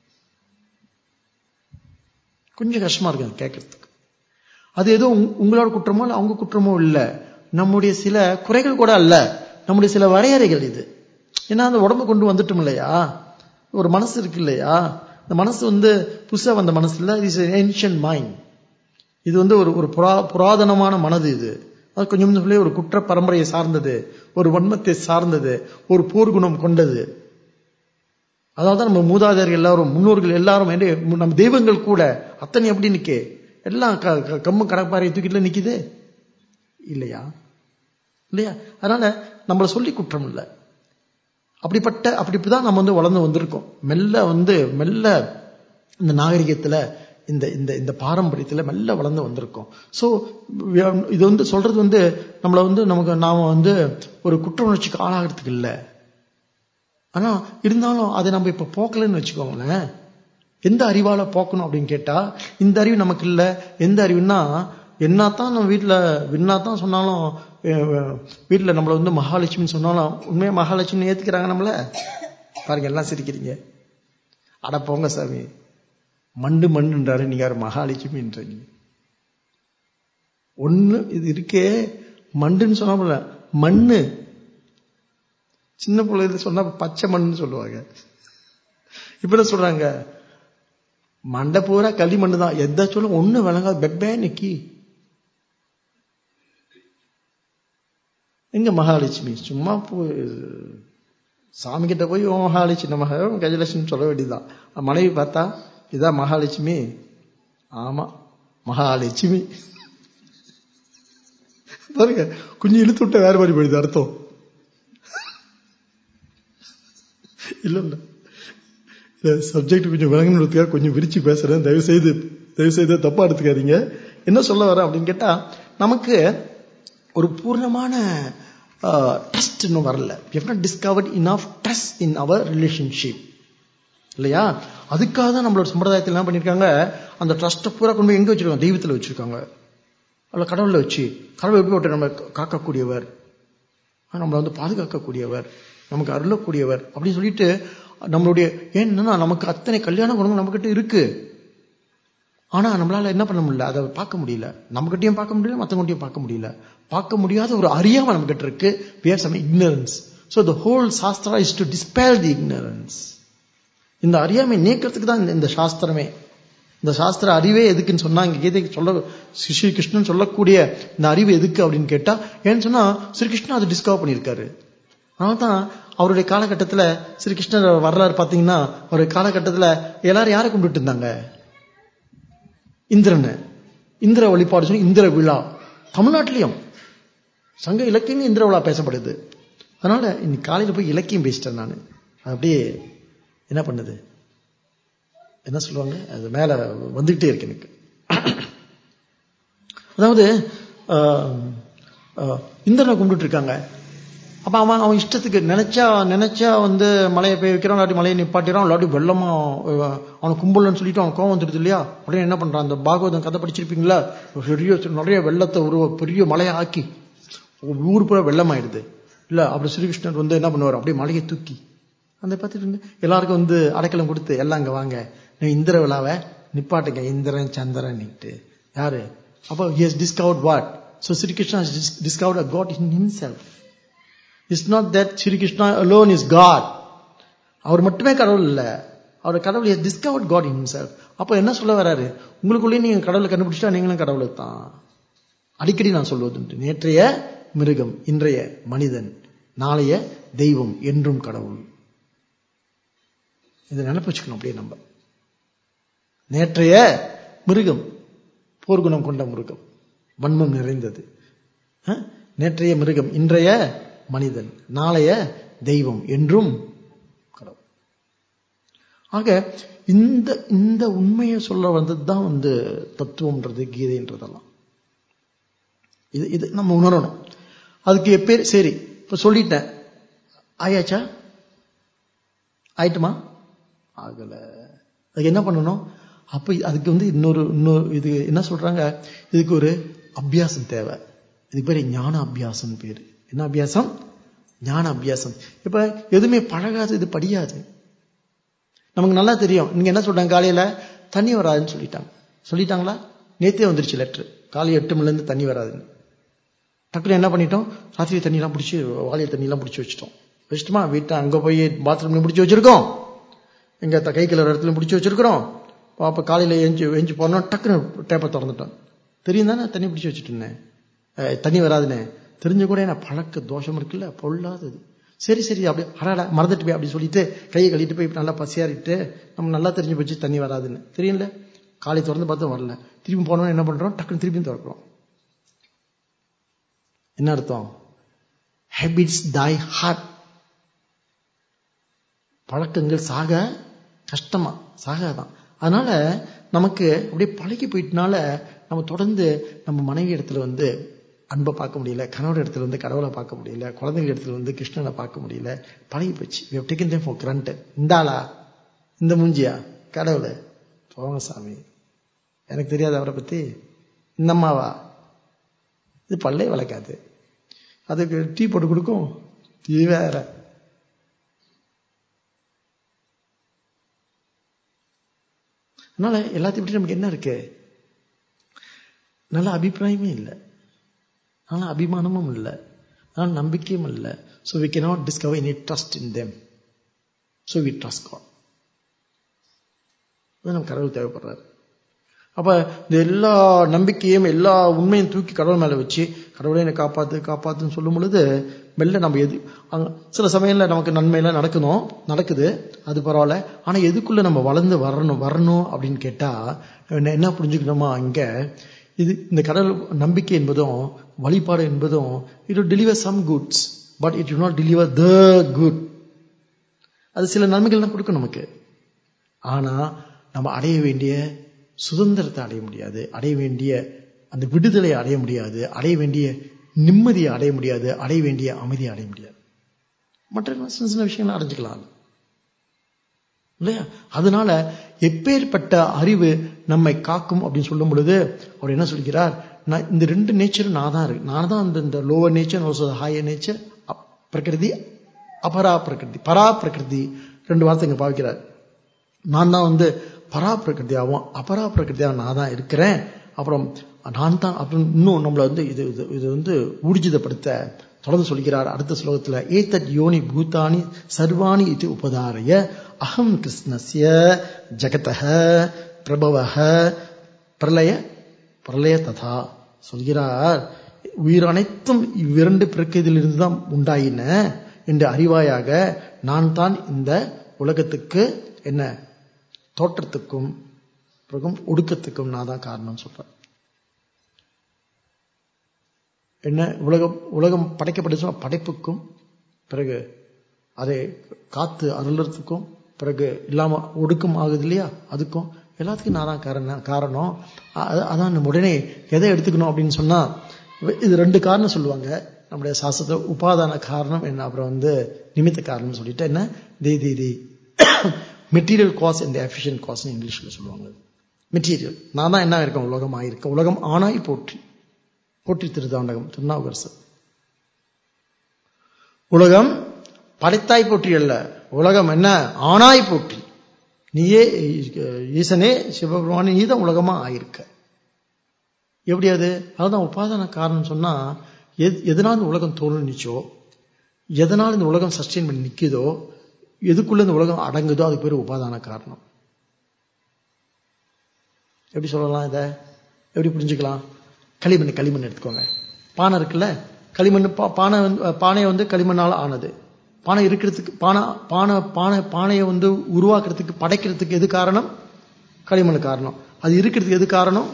கொஞ்சம் கஷ்டமா இருக்கு கேட்கறதுக்கு அது ஏதோ உங்களோட குற்றமோ இல்லை அவங்க குற்றமோ இல்லை நம்முடைய சில குறைகள் கூட அல்ல நம்முடைய சில வரையறைகள் இது ஏன்னா அந்த உடம்பு கொண்டு வந்துட்டோம் இல்லையா ஒரு மனசு இருக்கு இல்லையா இந்த மனசு வந்து புதுசா வந்த மனசு இல்லை இஸ் ஏன்ஷியன் மைண்ட் இது வந்து ஒரு ஒரு புரா புராதனமான மனது இது அது கொஞ்சம் கொஞ்சம் ஒரு குற்ற பரம்பரையை சார்ந்தது ஒரு வன்மத்தை சார்ந்தது ஒரு போர்க்குணம் கொண்டது அதாவது நம்ம மூதாதையர்கள் எல்லாரும் முன்னோர்கள் எல்லாரும் நம்ம தெய்வங்கள் கூட அத்தனை எப்படி நிக்கே எல்லாம் கம்மு கடப்பாறையை தூக்கிட்டுல நிக்குது இல்லையா இல்லையா அதனால நம்மளை சொல்லி குற்றம் இல்லை அப்படிப்பட்ட அப்படிதான் நம்ம வந்து வளர்ந்து வந்திருக்கோம் மெல்ல வந்து மெல்ல இந்த நாகரிகத்துல இந்த இந்த இந்த பாரம்பரியத்துல மெல்ல வளர்ந்து வந்திருக்கோம் ஸோ இது வந்து சொல்றது வந்து நம்மளை வந்து நமக்கு நாம வந்து ஒரு குற்ற உணர்ச்சிக்கு ஆளாகிறதுக்கு இல்லை ஆனா இருந்தாலும் அதை நம்ம இப்ப போக்கலன்னு வச்சுக்கோங்களேன் எந்த அறிவால போக்கணும் அப்படின்னு கேட்டா இந்த அறிவு நமக்கு இல்ல எந்த அறிவுன்னா என்னத்தான் நம்ம வீட்டுல என்னத்தான் சொன்னாலும் வீட்டுல நம்மள வந்து மகாலட்சுமின்னு சொன்னாலும் உண்மையா மகாலட்சுமி ஏத்துக்கிறாங்க நம்மள பாருங்க எல்லாம் சிரிக்கிறீங்க அட போங்க சாமி மண்டு மண்டுன்றாரு நீங்க யார் மகாலட்சுமின்றீங்க ஒண்ணு இது இருக்கே மண்டுன்னு சொன்னா மண்ணு சின்ன பிள்ளைல சொன்னா பச்சை மண்ணுன்னு சொல்லுவாங்க இப்ப என்ன சொல்றாங்க மண்டை பூரா களி மண்ணு தான் எதா சொல்ல ஒண்ணு விளங்காது பெப்பே நிக்கி எங்க மகாலட்சுமி சும்மா சாமி கிட்ட போய் ஓ மகாலட்சுமி நமக கஜலட்சுமி சொல்ல வேண்டியதுதான் மனைவி பார்த்தா இதான் மகாலட்சுமி ஆமா மகாலட்சுமி பாருங்க கொஞ்சம் இழுத்து விட்ட வேற மாதிரி போயிடுது அர்த்தம் இல்ல இல்ல சப்ஜெக்ட் கொஞ்சம் விளங்கணுன்றதுக்காக கொஞ்சம் விரிச்சு பேசுறேன் தயவு செய்து தயவு செய்து தப்பா எடுத்துக்காதீங்க என்ன சொல்ல வரேன் அப்படின்னு கேட்டா நமக்கு ஒரு பூர்ணமான ட்ரஸ்ட் இன்னும் வரல discovered enough trust in our relationship இல்லையா அதுக்காக தான் நம்மளோட சம்பிரதாயத்தில் என்ன பண்ணியிருக்காங்க அந்த ட்ரஸ்ட்டை பூரா கொண்டு போய் எங்க வச்சிருக்காங்க தெய்வத்தில் வச்சிருக்காங்க அல்ல கடவுள்ல வச்சு கடவுள் எப்படி விட்டு நம்ம காக்கக்கூடியவர் நம்மளை வந்து பாதுகாக்கக்கூடியவர் நமக்கு அருளக்கூடியவர் அப்படின்னு சொல்லிட்டு நம்மளுடைய ஏன்னா நமக்கு அத்தனை கல்யாண குணங்கள் நம்மகிட்ட இருக்கு ஆனா நம்மளால என்ன பண்ண முடியல அதை பார்க்க முடியல நம்மகிட்டயும் பார்க்க முடியல மற்றவங்ககிட்டயும் பார்க்க முடியல பார்க்க முடியாத ஒரு அறியாம நம்ம கிட்ட இருக்கு where some ignorance so the whole shastra is to dispel the ignorance இந்த அறியாமை நீக்கிறதுக்கு தான் இந்த- இந்த சாஸ்திரமே இந்த சாஸ்திர அறிவே எதுக்குன்னு சொன்னா இங்க கீதை சொல்ல ஸ்ரீ கிருஷ்ணன் சொல்லக்கூடிய இந்த அறிவு எதுக்கு அப்படின்னு கேட்டா ஏன்னு சொன்னா ஸ்ரீகிருஷ்ணன் அதை டிஸ்கவர் பண்ணியிருக்காரு அதனால தான் அவருடைய காலகட்டத்தில் ஸ்ரீகிருஷ்ணர் வரலாறு பார்த்தீங்கன்னா அவருடைய காலகட்டத்தில் எல்லாரும் யாரை கும்பிட்டு இருந்தாங்க இந்திரனை இந்திர வழிபாடு சொல்லி இந்திர விழா தமிழ்நாட்டிலையும் சங்க இலக்கியம் இந்திர விழா பேசப்படுது அதனால இன்னைக்கு காலையில் போய் இலக்கியம் பேசிட்டேன் நான் அப்படியே என்ன பண்ணுது என்ன சொல்லுவாங்க அது மேல வந்துகிட்டே இருக்கு எனக்கு அதாவது ஆஹ், ஆஹ், இந்திரனை கும்பிட்டு இருக்காங்க அப்ப அவன் அவன் இஷ்டத்துக்கு நினைச்சா நினைச்சா வந்து மலையை பெய்ய வைக்கிறான் இல்லாட்டி மலையை நிப்பாட்டிறான் இல்லாட்டி வெள்ளமா அஹ், அவனை கும்பலன்னு சொல்லிட்டு அவன் கோவம் வந்துடுது இல்லையா உடனே என்ன பண்றான் அந்த பாகவதம் கதை படிச்சிருப்பீங்களா ஒரு பெரிய நிறைய வெள்ளத்தை ஒரு பெரிய மலையை ஆக்கி ஊர் பூரா வெள்ளமாயிடுது இல்ல அப்படி ஸ்ரீகிருஷ்ணர் வந்து என்ன பண்ணுவார் அப்படியே மலையை தூக்கி அந்த பார்த்துட்டு இருந்து எல்லாருக்கும் வந்து அடைக்கலம் கொடுத்து எல்லாம் அங்க வாங்க நீ இந்திர விழாவை நிப்பாட்டுங்க இந்திரன் சந்திரன் யாரு அப்போ he has discovered what so Sri Krishna has dis- discovered a God in himself it's not that Sri Krishna alone is God அவர் மட்டுமே கடவுள் இல்ல அவர் கடவுள் has discovered God in himself அப்போ என்ன சொல்ல வராரு உங்களுக்குள்ளேயே நீங்க கடவுளை கண்டுபிடிச்சிட்டா நீங்களும் கடவுளை தான் அடிக்கடி நான் சொல்வதுண்டு நேற்றைய மிருகம் இன்றைய மனிதன் நாளைய தெய்வம் என்றும் கடவுள் இதை நினைப்பு வச்சுக்கணும் அப்படியே நம்ம நேற்றைய மிருகம் போர்க்குணம் கொண்ட மிருகம் வன்மம் நிறைந்தது அஹ்? நேற்றைய மிருகம் இன்றைய மனிதன் நாளைய தெய்வம் என்றும் கடவுள் ஆக இந்த இந்த உண்மையை சொல்ல வந்தது தான் வந்து தத்துவம்ன்றது கீதைன்றதெல்லாம் இது இது நம்ம உணரணும் அதுக்கு எப்பேர் சரி இப்ப சொல்லிட்டேன் ஆயாச்சா ஆயிட்டுமா ஆகல அதுக்கு என்ன பண்ணணும் அப்ப அதுக்கு வந்து இன்னொரு இன்னொரு இது என்ன சொல்றாங்க இதுக்கு ஒரு அபியாசம் தேவை இதுக்கு பேரு ஞான அபியாசம் பேரு என்ன அபியாசம் ஞான அபியாசம் இப்ப எதுவுமே பழகாது இது படியாது நமக்கு நல்லா தெரியும் நீங்க என்ன சொல்றாங்க காலையில தண்ணி வராதுன்னு சொல்லிட்டாங்க சொல்லிட்டாங்களா நேத்தே வந்துருச்சு லெட்டர் காலை எட்டு மணில இருந்து தண்ணி வராதுன்னு டக்குனு என்ன பண்ணிட்டோம் ராத்திரி தண்ணியெல்லாம் பிடிச்சி வாளிய தண்ணியெல்லாம் பிடிச்சி வச்சிட்டோம் வச்சிட்டோமா வீட்டை அங்க போய் பாத்ரூம்ல பிடிச்சி வச்சிருக்கோம் எங்க த- கை கழுவுற இடத்துல பிடிச்சி வச்சிருக்கிறோம் அப்ப காலையில எஞ்சி எஞ்சி போனோம் டக்குனு டேப்பை திறந்துட்டோம் தெரியும் தானே தண்ணி பிடிச்சி வச்சுட்டு இருந்தேன் அஹ், தண்ணி வராதுன்னு தெரிஞ்சு கூட என்ன பழக்க தோஷம் இருக்குல்ல பொல்லாதது சரி சரி அப்படியே அடாடா மறந்துட்டு போய் அப்படி சொல்லிட்டு கையை கழுவிட்டு போய் நல்லா பசியாறிட்டு நம்ம நல்லா தெரிஞ்சு போச்சு தண்ணி வராதுன்னு தெரியல காலை திறந்து பார்த்தும் வரல திரும்பி போனோம்னு என்ன பண்றோம் டக்குன்னு திரும்பியும் திறக்கிறோம் என்ன அர்த்தம் ஹேபிட்ஸ் die ஹார்ட் பழக்கங்கள் சாக கஷ்டமா சாகாதான் அதனால நமக்கு அப்படியே பழகி போயிட்டனால நம்ம தொடர்ந்து நம்ம மனைவி இடத்துல வந்து அன்பை பார்க்க முடியல கணவர் இடத்துல வந்து கடவுளை பார்க்க முடியல குழந்தைங்க இடத்துல வந்து கிருஷ்ணனை பார்க்க முடியல பழகி போச்சு we have taken them for granted இந்த ஆளா இந்த மூஞ்சியா கடவுளை போங்க சாமி எனக்கு தெரியாது அவரை பத்தி இந்த அம்மாவா இது பல்லே வளர்க்காது அதுக்கு டீ போட்டு கொடுக்கும் டீ வேற அதனால எல்லாத்தையும் பற்றி நமக்கு என்ன இருக்கு நல்ல அபிப்பிராயமே இல்லை நல்ல அபிமானமும் இல்லை நல்ல நம்பிக்கையும் இல்லை so we cannot discover any trust in them so we trust God அது நம்ம கடவுள் தேவைப்படுறாரு அப்ப இந்த எல்லா நம்பிக்கையும் எல்லா உண்மையும் தூக்கி கடவுள் மேல வச்சு கடவுளே என்னை காப்பாத்து காப்பாத்துன்னு சொல்லும் பொழுது மெல்ல நம்ம எது அங்க சில சமயம்ல நமக்கு நன்மையெல்லாம் நடக்கணும் நடக்குது அது பரவாயில்ல ஆனா எதுக்குள்ள நம்ம வளர்ந்து வரணும் வரணும் அப்படின்னு கேட்டா என்ன- என்ன புரிஞ்சுக்கணுமா இங்க இது இந்த கடவுள் நம்பிக்கை என்பதும் வழிபாடு என்பதும் it deliver some goods but it not deliver the good அது சில நன்மைகள் தான் கொடுக்கும் நமக்கு ஆனா நம்ம அடைய வேண்டிய சுதந்திரத்தை அடைய முடியாது அடைய வேண்டிய அந்த விடுதலை அடைய முடியாது அடைய வேண்டிய நிம்மதியை அடைய முடியாது அடைய வேண்டிய அமைதியை அடைய முடியாது மற்ற சின்ன சின்ன விஷயங்களை அடைஞ்சுக்கலாம் இல்லையா அதனால எப்பேற்பட்ட அறிவு நம்மை காக்கும் அப்படின்னு சொல்லும் பொழுது அவர் என்ன சொல்கிறார் நான் இந்த ரெண்டு நேச்சரும் நான் தான் இருக்கு நான் தான் இந்த இந்த lower nature also higher nature பிரகிருதி அபரா பிரகிருதி பரா பிரகிருதி ரெண்டு வார்த்தை இங்க பாவிக்கிறார் நான் தான் வந்து பரா பிரகிருதியாகவும் அபரா பிரகிருதியாகவும் நான் தான் இருக்கிறேன் அப்புறம் நான் தான் அப்புறம் இன்னும் நம்மளை வந்து இது இது இது வந்து ஊர்ஜிதப்படுத்த தொடர்ந்து சொல்கிறார் அடுத்த ஸ்லோகத்துல ஏதத் யோனி பூதானி சர்வாணி இது உபதாரய அகம் கிருஷ்ணஸ்ய ஜகதः பிரபவः பிரளய பிரளய ததா சொல்கிறார் உயிர் அனைத்தும் இவ்விரண்டு பிறக்கதிலிருந்து தான் உண்டாயின என்று அறிவாயாக நான் தான் இந்த உலகத்துக்கு என்ன தோற்றத்துக்கும் பிறகும் ஒடுக்கத்துக்கும் நான் தான் காரணம் சொல்றேன் என்ன உலகம் உலகம் படைக்கப்பட்டுச்சுன்னா படைப்புக்கும் பிறகு அதை காத்து அருளறதுக்கும் பிறகு இல்லாம ஒடுக்கம் ஆகுது இல்லையா அதுக்கும் எல்லாத்துக்கும் நான் தான் காரணம் காரணம் அ- அதான் நம்ம உடனே எதை எடுத்துக்கணும் அப்படின்னு சொன்னா இது ரெண்டு காரணம் சொல்லுவாங்க நம்முடைய சாஸ்திரத்தை உபாதான காரணம் என்ன அப்புறம் வந்து நிமித்த காரணம் சொல்லிட்டு என்ன the the the material cause and efficient cause இங்கிலீஷ்ல சொல்லுவாங்க மெட்டீரியல் நான் தான் என்ன இருக்கேன் உலகம் ஆயிருக்கேன் உலகம் ஆனாய் போற்றி போற்றி திருதாண்டகம் திருநாவுக்கரசு உலகம் படைத்தாய் போற்றி அல்ல உலகம் என்ன ஆனாய் போற்றி நீயே ஈசனே சிவபெருமானே நீ தான் உலகமா ஆயிருக்க எப்படி அது அதுதான் உபாதான காரணம் சொன்னா எது எதனால் இந்த உலகம் தோணுச்சோ எதனால் இந்த உலகம் சஸ்டெயின் பண்ணி நிக்குதோ எதுக்குள்ள இந்த உலகம் அடங்குதோ அதுக்கு பேர் உபாதான காரணம் எப்படி சொல்லலாம் இதை எப்படி புரிஞ்சுக்கலாம் களிமண் களிமண் எடுத்துக்கோங்க பானை இருக்குல்ல களிமண் பா- பானை வந்து பானையை வந்து களிமண்ணால ஆனது பானை இருக்கிறதுக்கு பானை பானை பானை பானையை வந்து உருவாக்குறதுக்கு படைக்கிறதுக்கு எது காரணம் களிமண் காரணம் அது இருக்கிறதுக்கு எது காரணம்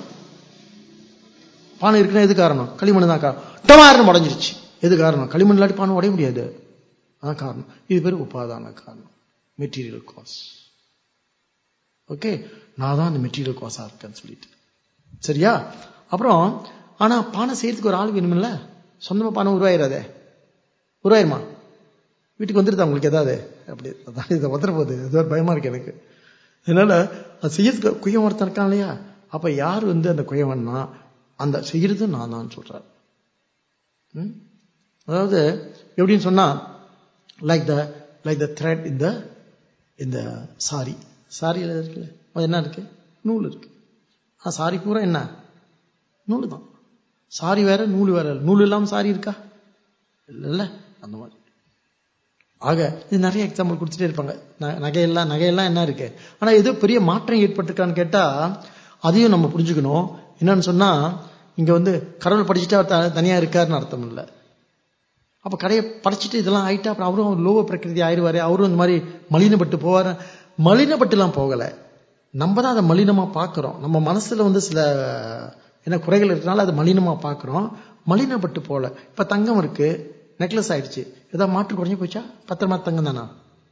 பானை இருக்குன்னா எது காரணம் களிமண் தான் காரணம் டமார்னு உடஞ்சிருச்சு எது காரணம் களிமண் இல்லாட்டி பானை உடைய முடியாது அதான் காரணம் இது பேர் உபாதான காரணம் மெட்டீரியல் காஸ் ஓகே நான் தான் அந்த மெட்டீரியல் காஸா இருக்கேன்னு சொல்லிட்டு சரியா அப்புறம் ஆனா பானை செய்யறதுக்கு ஒரு ஆள் வேணுமில்ல சொந்தமா பானை உருவாயிராதே உருவாயிருமா வீட்டுக்கு வந்துருதா உங்களுக்கு ஏதாவது அப்படி அதான் இதை வந்துட போகுது அது ஒரு பயமா இருக்கு எனக்கு அதனால அது செய்யறதுக்கு குயம் ஒருத்தன் இருக்கான் இல்லையா அப்ப யார் வந்து அந்த குயவன்னா அந்த செய்யறது நான் தான் சொல்றார் ம்? அதாவது எப்படின்னு சொன்னா like the like the thread இந்த இந்த சாரி சாரியில் இருக்குல்ல அது என்ன இருக்கு நூல் இருக்கு ஆ சாரி பூரா என்ன நூல் தான் சாரி வேற நூல் வேற நூல் இல்லாம சாரி இருக்கா இல்லைல்ல அந்த மாதிரி ஆக இது நிறைய எக்ஸாம்பிள் கொடுத்துட்டே இருப்பாங்க ந- நகையெல்லாம் நகையெல்லாம் என்ன இருக்கு ஆனா ஏதோ பெரிய மாற்றம் ஏற்பட்டிருக்கான்னு கேட்டா அதையும் நம்ம புரிஞ்சுக்கணும் என்னன்னு சொன்னா இங்க வந்து கடவுள் படிச்சுட்டு அவர் த- தனியா இருக்காருன்னு அர்த்தம் இல்லை அப்ப கடையை படைச்சிட்டு இதெல்லாம் ஆயிட்டா அப்புறம் அவரும் லோக பிரகிருதி ஆயிடுவாரு அவரும் இந்த மாதிரி மலினப்பட்டு போவாரு மலினப்பட்டுலாம் போகல நம்ம தான் அதை மலினமா பார்க்கிறோம் நம்ம மனசுல வந்து சில என்ன குறைகள் இருக்கனால அது மலினமா பார்க்கிறோம் மலினப்பட்டு போல இப்ப தங்கம் இருக்கு நெக்லஸ் ஆயிடுச்சு ஏதாவது மாற்று குறைஞ்சு போச்சா பத்திரமா தங்கம் தானா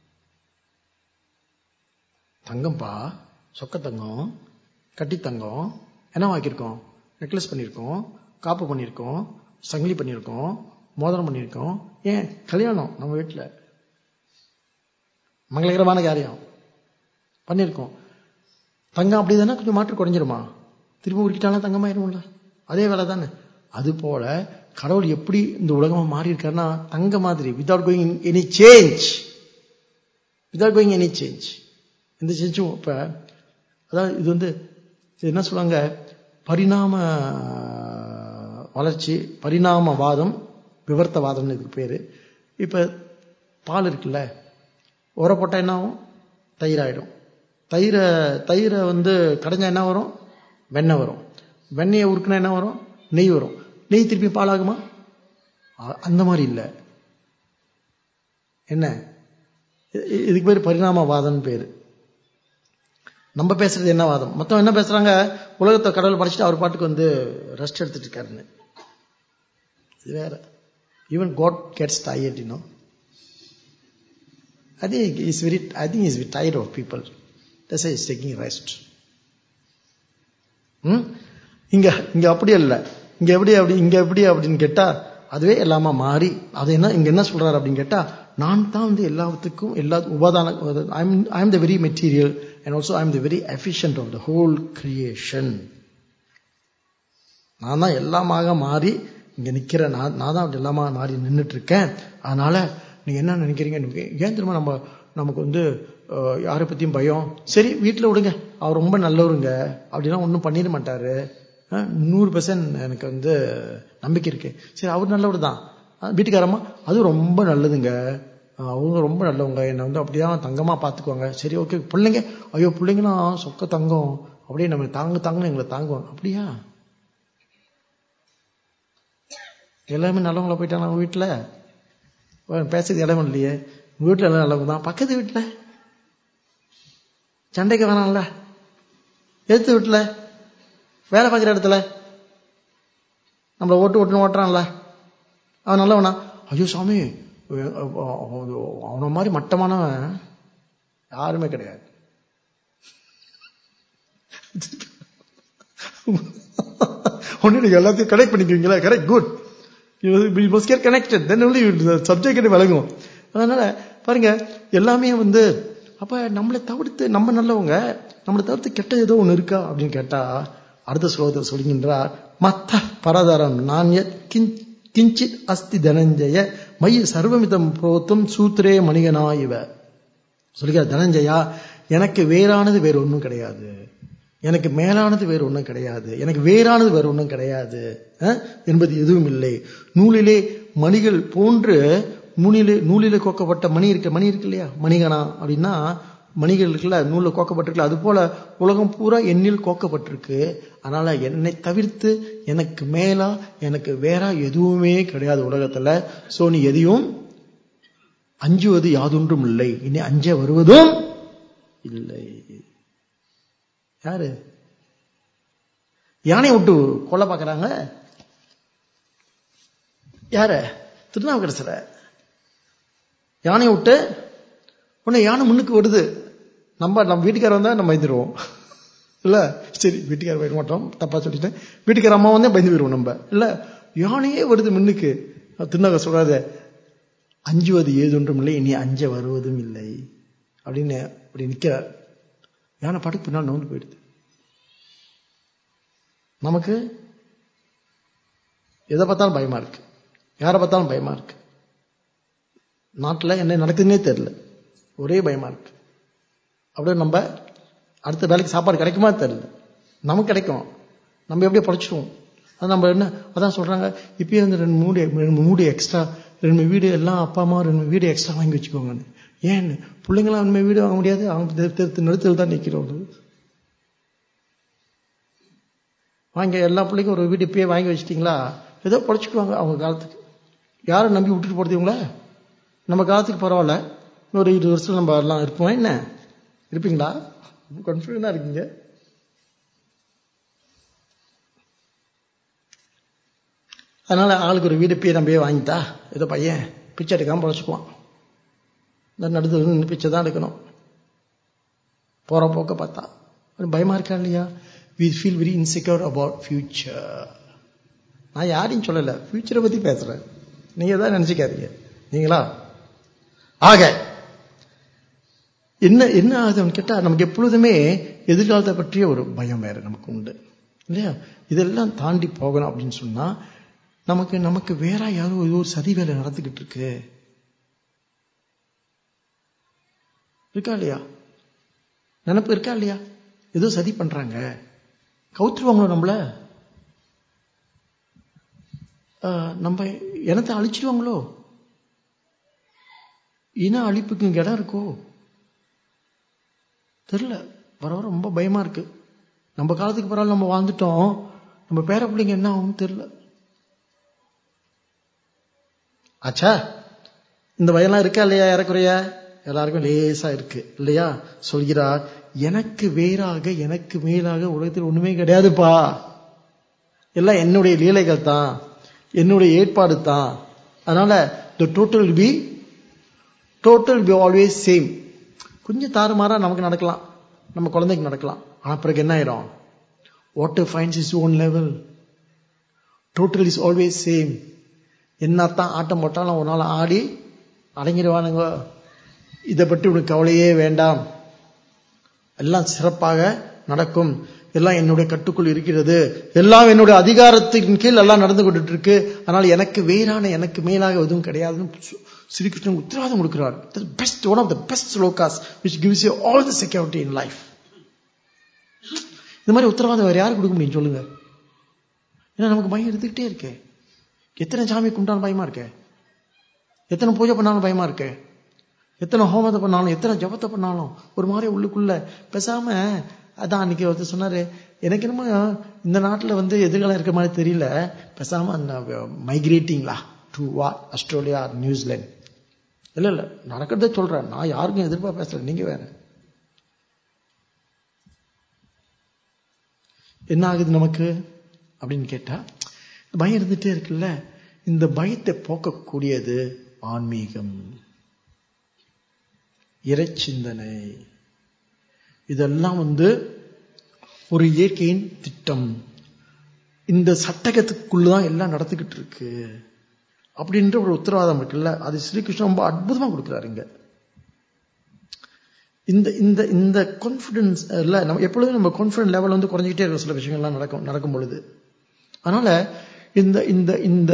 தங்கம்பா சொக்க தங்கம் கட்டி தங்கம் என்ன வாங்கியிருக்கோம் நெக்லஸ் பண்ணியிருக்கோம் காப்பு பண்ணியிருக்கோம் சங்கிலி பண்ணியிருக்கோம் மோதிரம் பண்ணியிருக்கோம் ஏன் கல்யாணம் நம்ம வீட்டில் மங்களகரமான காரியம் பண்ணியிருக்கோம் தங்கம் அப்படி தானே கொஞ்சம் மாற்று குறைஞ்சிருமா திரும்ப உருக்கிட்டாலும் தங்கமாயிரும்ல அதே வேலை தானே அது போல கடவுள் எப்படி இந்த உலகமா மாறி இருக்காருன்னா தங்க மாதிரி without going any change without going any change எந்த சேஞ்சும் இப்ப அதாவது இது வந்து இது என்ன சொல்லுவாங்க பரிணாம வளர்ச்சி பரிணாமவாதம் விவர்த்தவாதம்னு இதுக்கு பேரு இப்ப பால் இருக்குல்ல உர போட்டா என்ன ஆகும் தயிர் ஆயிடும் தயிரை தயிரை வந்து கடைஞ்சா என்ன வரும் வெண்ணெய் வரும் வெண்ணெயை உருக்குனா என்ன வரும் நெய் வரும் நெய் திருப்பி பாலாகுமா அ- அந்த மாதிரி இல்லை என்ன இ- இ- இதுக்கு பேர் பரிணாமவாதம்னு பேரு நம்ம பேசுறது என்ன வாதம் மொத்தம் என்ன பேசுறாங்க உலகத்தை கடவுள் படைச்சிட்டு அவர் பாட்டுக்கு வந்து ரெஸ்ட் எடுத்துட்டு இருக்காருன்னு இது வேற even God gets tired you know I think he's very, I think he's very tired of people. That's why he's taking rest. ம்? இங்க இங்க அப்படி அல்ல இங்க எப்படி அப்படி இங்க எப்படி அப்படின்னு கேட்டா அதுவே எல்லாமா மாறி அது என்ன இங்க என்ன சொல்றாரு அப்படின்னு கேட்டா நான் தான் வந்து எல்லாத்துக்கும் எல்லா உபாதான I'm I'm the very material and also I'm the very efficient of the whole creation நான் தான் எல்லாமாக மாறி இங்க நிக்கிறேன் நான் நான் தான் அப்படி எல்லாமா மாறி நின்னுட்டு இருக்கேன் அதனால நீங்க என்ன நினைக்கிறீங்க நீங்க ஏன் திரும்ப நம்ம நமக்கு வந்து அஹ், யாரை பத்தியும் பயம் சரி வீட்டுல விடுங்க அவர் ரொம்ப நல்லவருங்க அப்படின்னா ஒன்றும் பண்ணிட மாட்டாரு அஹ், நூறு பெர்சன்ட் எனக்கு வந்து நம்பிக்கை இருக்கு சரி அவர் நல்லவர் தான் வீட்டுக்காரம்மா அது ரொம்ப நல்லதுங்க அவங்க ரொம்ப நல்லவங்க என்னை வந்து அப்படிதான் தங்கமா பார்த்துக்குவாங்க சரி ஓகே பிள்ளைங்க ஐயோ பிள்ளைங்கன்னா சொக்க தங்கம் அப்படியே நம்ம தாங்க தாங்கன்னு எங்களை தாங்குவாங்க அப்படியா எல்லாமே நல்லவங்கள போயிட்டாங்க அவங்க வீட்டில் பேசுறது இடம் இல்லையே வீட்டில் எல்லாம் நல்லவங்க தான் பக்கத்து வீட்டில் சண்டைக்கு வேணாம்ல எடுத்து வீட்டில் வேலை பார்க்குற இடத்துல நம்மளை ஓட்டு ஓட்டுன்னு ஓட்டுறான்ல அவன் நல்லவனா ஐயோ சாமி அவனை மாதிரி மட்டமானவன் யாருமே கிடையாது ஒன்று நீங்கள் எல்லாத்தையும் கனெக்ட் பண்ணிக்குவீங்களா correct good you must get connected then only subject விளங்கும் அதனால பாருங்க எல்லாமே வந்து அப்ப நம்மளை தவிர்த்து நம்ம நல்லவங்க நம்மளை தவிர்த்து கெட்ட ஏதோ ஒன்று இருக்கா அப்படின்னு கேட்டா அடுத்த ஸ்லோகத்தில் சொல்கின்றார் மத்த பரதரம் நான் கிஞ்சித் அஸ்தி தனஞ்சய மைய சர்வமிதம் புரோத்தும் சூத்திரே மணிகனா இவ சொல்லுகிறார் தனஞ்சயா எனக்கு வேறானது வேற ஒன்றும் கிடையாது எனக்கு மேலானது வேறு ஒன்றும் கிடையாது எனக்கு வேறானது வேறு ஒன்றும் கிடையாது என்பது எதுவும் இல்லை நூலிலே மணிகள் போன்று நூலிலே நூலிலே கோக்கப்பட்ட மணி இருக்கு மணி இருக்கு இல்லையா மணிகனா அப்படின்னா மணிகள் இருக்குல்ல நூலில் கோக்கப்பட்டிருக்குல்ல அது போல உலகம் பூரா எண்ணில் கோக்கப்பட்டிருக்கு அதனால என்னை தவிர்த்து எனக்கு மேலா எனக்கு வேற எதுவுமே கிடையாது உலகத்துல சோ நீ எதையும் அஞ்சுவது யாதொன்றும் இல்லை இனி அஞ்ச வருவதும் இல்லை யாரு யானை விட்டு கொல்ல பார்க்கறாங்க யார திருநாவுக்கரசர யானை விட்டு உடனே யானை முன்னுக்கு வருது நம்ம நம்ம வீட்டுக்கார வந்தா நம்ம பயந்துருவோம் இல்ல சரி வீட்டுக்கார போயிட மாட்டோம் தப்பா சொல்லிட்டேன் வீட்டுக்கார அம்மா வந்தே பயந்து போயிடுவோம் நம்ம இல்ல யானையே வருது முன்னுக்கு திருநாக சொல்றாரு அஞ்சுவது ஏதொன்றும் இல்லை இனி அஞ்ச வருவதும் இல்லை அப்படின்னு அப்படி நிக்கிறார் யானை பாட்டுக்கு பின்னால் நோந்து போயிடுது நமக்கு எதை பார்த்தாலும் பயமா இருக்கு யாரை பார்த்தாலும் பயமா இருக்கு நாட்டில் என்ன நடக்குதுன்னே தெரியல ஒரே பயமா இருக்கு அப்படியே நம்ம அடுத்த வேலைக்கு சாப்பாடு கிடைக்குமா தெரியல நமக்கு கிடைக்கும் நம்ம எப்படியே படைச்சிடுவோம் அது நம்ம என்ன அதான் சொல்றாங்க இப்பயே வந்து ரெண்டு மூடு ரெண்டு மூடு எக்ஸ்ட்ரா ரெண்டு வீடு எல்லாம் அப்பா அம்மா ரெண்டு வீடு எக்ஸ்ட்ரா வாங்கி வச்சுக்கோங்கன்னு ஏன் பிள்ளைங்களாம் உண்மை வீடு வாங்க முடியாது அவங்க நிறுத்தல் தான் நிற்கிறோம் வாங்க எல்லா பிள்ளைக்கும் ஒரு வீடு இப்பயே வாங்கி வச்சிட்டிங்களா ஏதோ படைச்சிக்குவாங்க அவங்க காலத்துக்கு யாரை நம்பி விட்டுட்டு போறது இவங்கள நம்ம காலத்துக்கு பரவாயில்ல ஒரு இருபது வருஷம் நம்ம எல்லாம் இருப்போம் என்ன இருப்பீங்களா கன்ஃபியூஷனா இருக்கீங்க அதனால ஆளுக்கு ஒரு வீடு இப்பயே நம்பியே வாங்கிட்டா ஏதோ பையன் பிச்சை எடுக்காம பழச்சுக்குவான் இந்த நடுத்து பிச்சை தான் எடுக்கணும் போற போக்க பார்த்தா பயமா இருக்கா இல்லையா we feel very insecure about future நான் யாரையும் சொல்லல ஃபியூச்சரை பத்தி பேசுறேன் நீங்க தான் நினைச்சுக்காதீங்க நீங்களா ஆக என்ன என்ன ஆகுதுன்னு கேட்டா நமக்கு எப்பொழுதுமே எதிர்காலத்தை பற்றிய ஒரு பயம் வேற நமக்கு உண்டு இல்லையா இதெல்லாம் தாண்டி போகணும் அப்படின்னு சொன்னா நமக்கு நமக்கு வேற யாரோ ஏதோ ஒரு சதி வேலை நடந்துகிட்டு இருக்கு இருக்கா இல்லையா நினப்பு இருக்கா இல்லையா ஏதோ சதி பண்றாங்க கவுத்துருவாங்களோ நம்மள நம்ம இனத்தை அழிச்சிடுவாங்களோ இன அழிப்புக்கு இங்க இடம் இருக்கோ தெரியல வர வர ரொம்ப பயமா இருக்கு நம்ம காலத்துக்கு பரவாயில்ல நம்ம வாழ்ந்துட்டோம் நம்ம பேர பிள்ளைங்க என்ன ஆகும் தெரியல ஆச்சா இந்த பயம்லாம் இருக்கா இல்லையா ஏறக்குறைய எல்லாருக்கும் லேசா இருக்கு இல்லையா சொல்கிறார் எனக்கு வேறாக எனக்கு மேலாக உலகத்தில் ஒண்ணுமே கிடையாதுப்பா எல்லாம் என்னுடைய லீலைகள் தான் என்னுடைய ஏற்பாடு தான் அதனால the total P total P always same கொஞ்சம் தாறுமாறா நமக்கு நடக்கலாம் நம்ம குழந்தைக்கு நடக்கலாம் ஆனா பிறகு என்ன ஆயிரும் water finds is own level total is always same என்னத்தான் ஆட்டம் போட்டாலும் ஒரு நாள் ஆடி அடங்கிடுவானுங்க இதை பற்றி உனக்கு கவலையே வேண்டாம் எல்லாம் சிறப்பாக நடக்கும் எல்லாம் என்னுடைய கட்டுக்குள் இருக்கிறது எல்லாம் என்னுடைய அதிகாரத்தின் கீழ் எல்லாம் நடந்து கொண்டுட்டு இருக்கு அதனால எனக்கு வேறான எனக்கு மேலாக எதுவும் கிடையாதுன்னு ஸ்ரீகிருஷ்ணன் உத்தரவாதம் கொடுக்கிறார் best one of the best slokas which gives you all the security in life இந்த மாதிரி உத்தரவாதம் வேற யாரு கொடுக்க முடியும் சொல்லுங்க ஏன்னா நமக்கு பயம் இருந்துகிட்டே இருக்கே எத்தனை சாமி கும்பிட்டாலும் பயமா இருக்கே எத்தனை பூஜை பண்ணாலும் பயமா இருக்கு எத்தனை ஹோமத்தை பண்ணாலும் எத்தனை ஜபத்தை பண்ணாலும் ஒரு மாதிரி உள்ளுக்குள்ள பேசாம அதான் அன்னைக்கு ஒருத்தர் சொன்னாரு எனக்கு என்னமோ இந்த நாட்டுல வந்து எதிர்காலம் இருக்கிற மாதிரி தெரியல பேசாம அந்த மைக்ரேட்டிங்களா டு வா ஆஸ்திரேலியா நியூசிலாந்து இல்ல இல்ல நடக்கிறத சொல்றேன் நான் யாருக்கும் எதிர்ப்பா பேசுறேன் நீங்க வேற என்ன ஆகுது நமக்கு அப்படின்னு கேட்டா பயம் இருந்துட்டே இருக்குல்ல இந்த பயத்தை போக்கக்கூடியது ஆன்மீகம் இறைச்சிந்தனை இதெல்லாம் வந்து ஒரு இயற்கையின் திட்டம் இந்த சட்டகத்துக்குள்ளதான் எல்லாம் நடந்துகிட்டு இருக்கு அப்படின்ற ஒரு உத்தரவாதம் இருக்குல்ல அது ஸ்ரீகிருஷ்ணன் ரொம்ப அற்புதமா கொடுக்குறாரு இங்க இந்த இந்த இந்த கான்பிடன்ஸ் இல்ல நம்ம எப்பொழுதும் நம்ம கான்பிடன்ஸ் லெவல் வந்து குறைஞ்சிக்கிட்டே இருக்கும் சில விஷயங்கள்லாம் நடக்கும் நடக்கும் பொழுது அதனால இந்த இந்த இந்த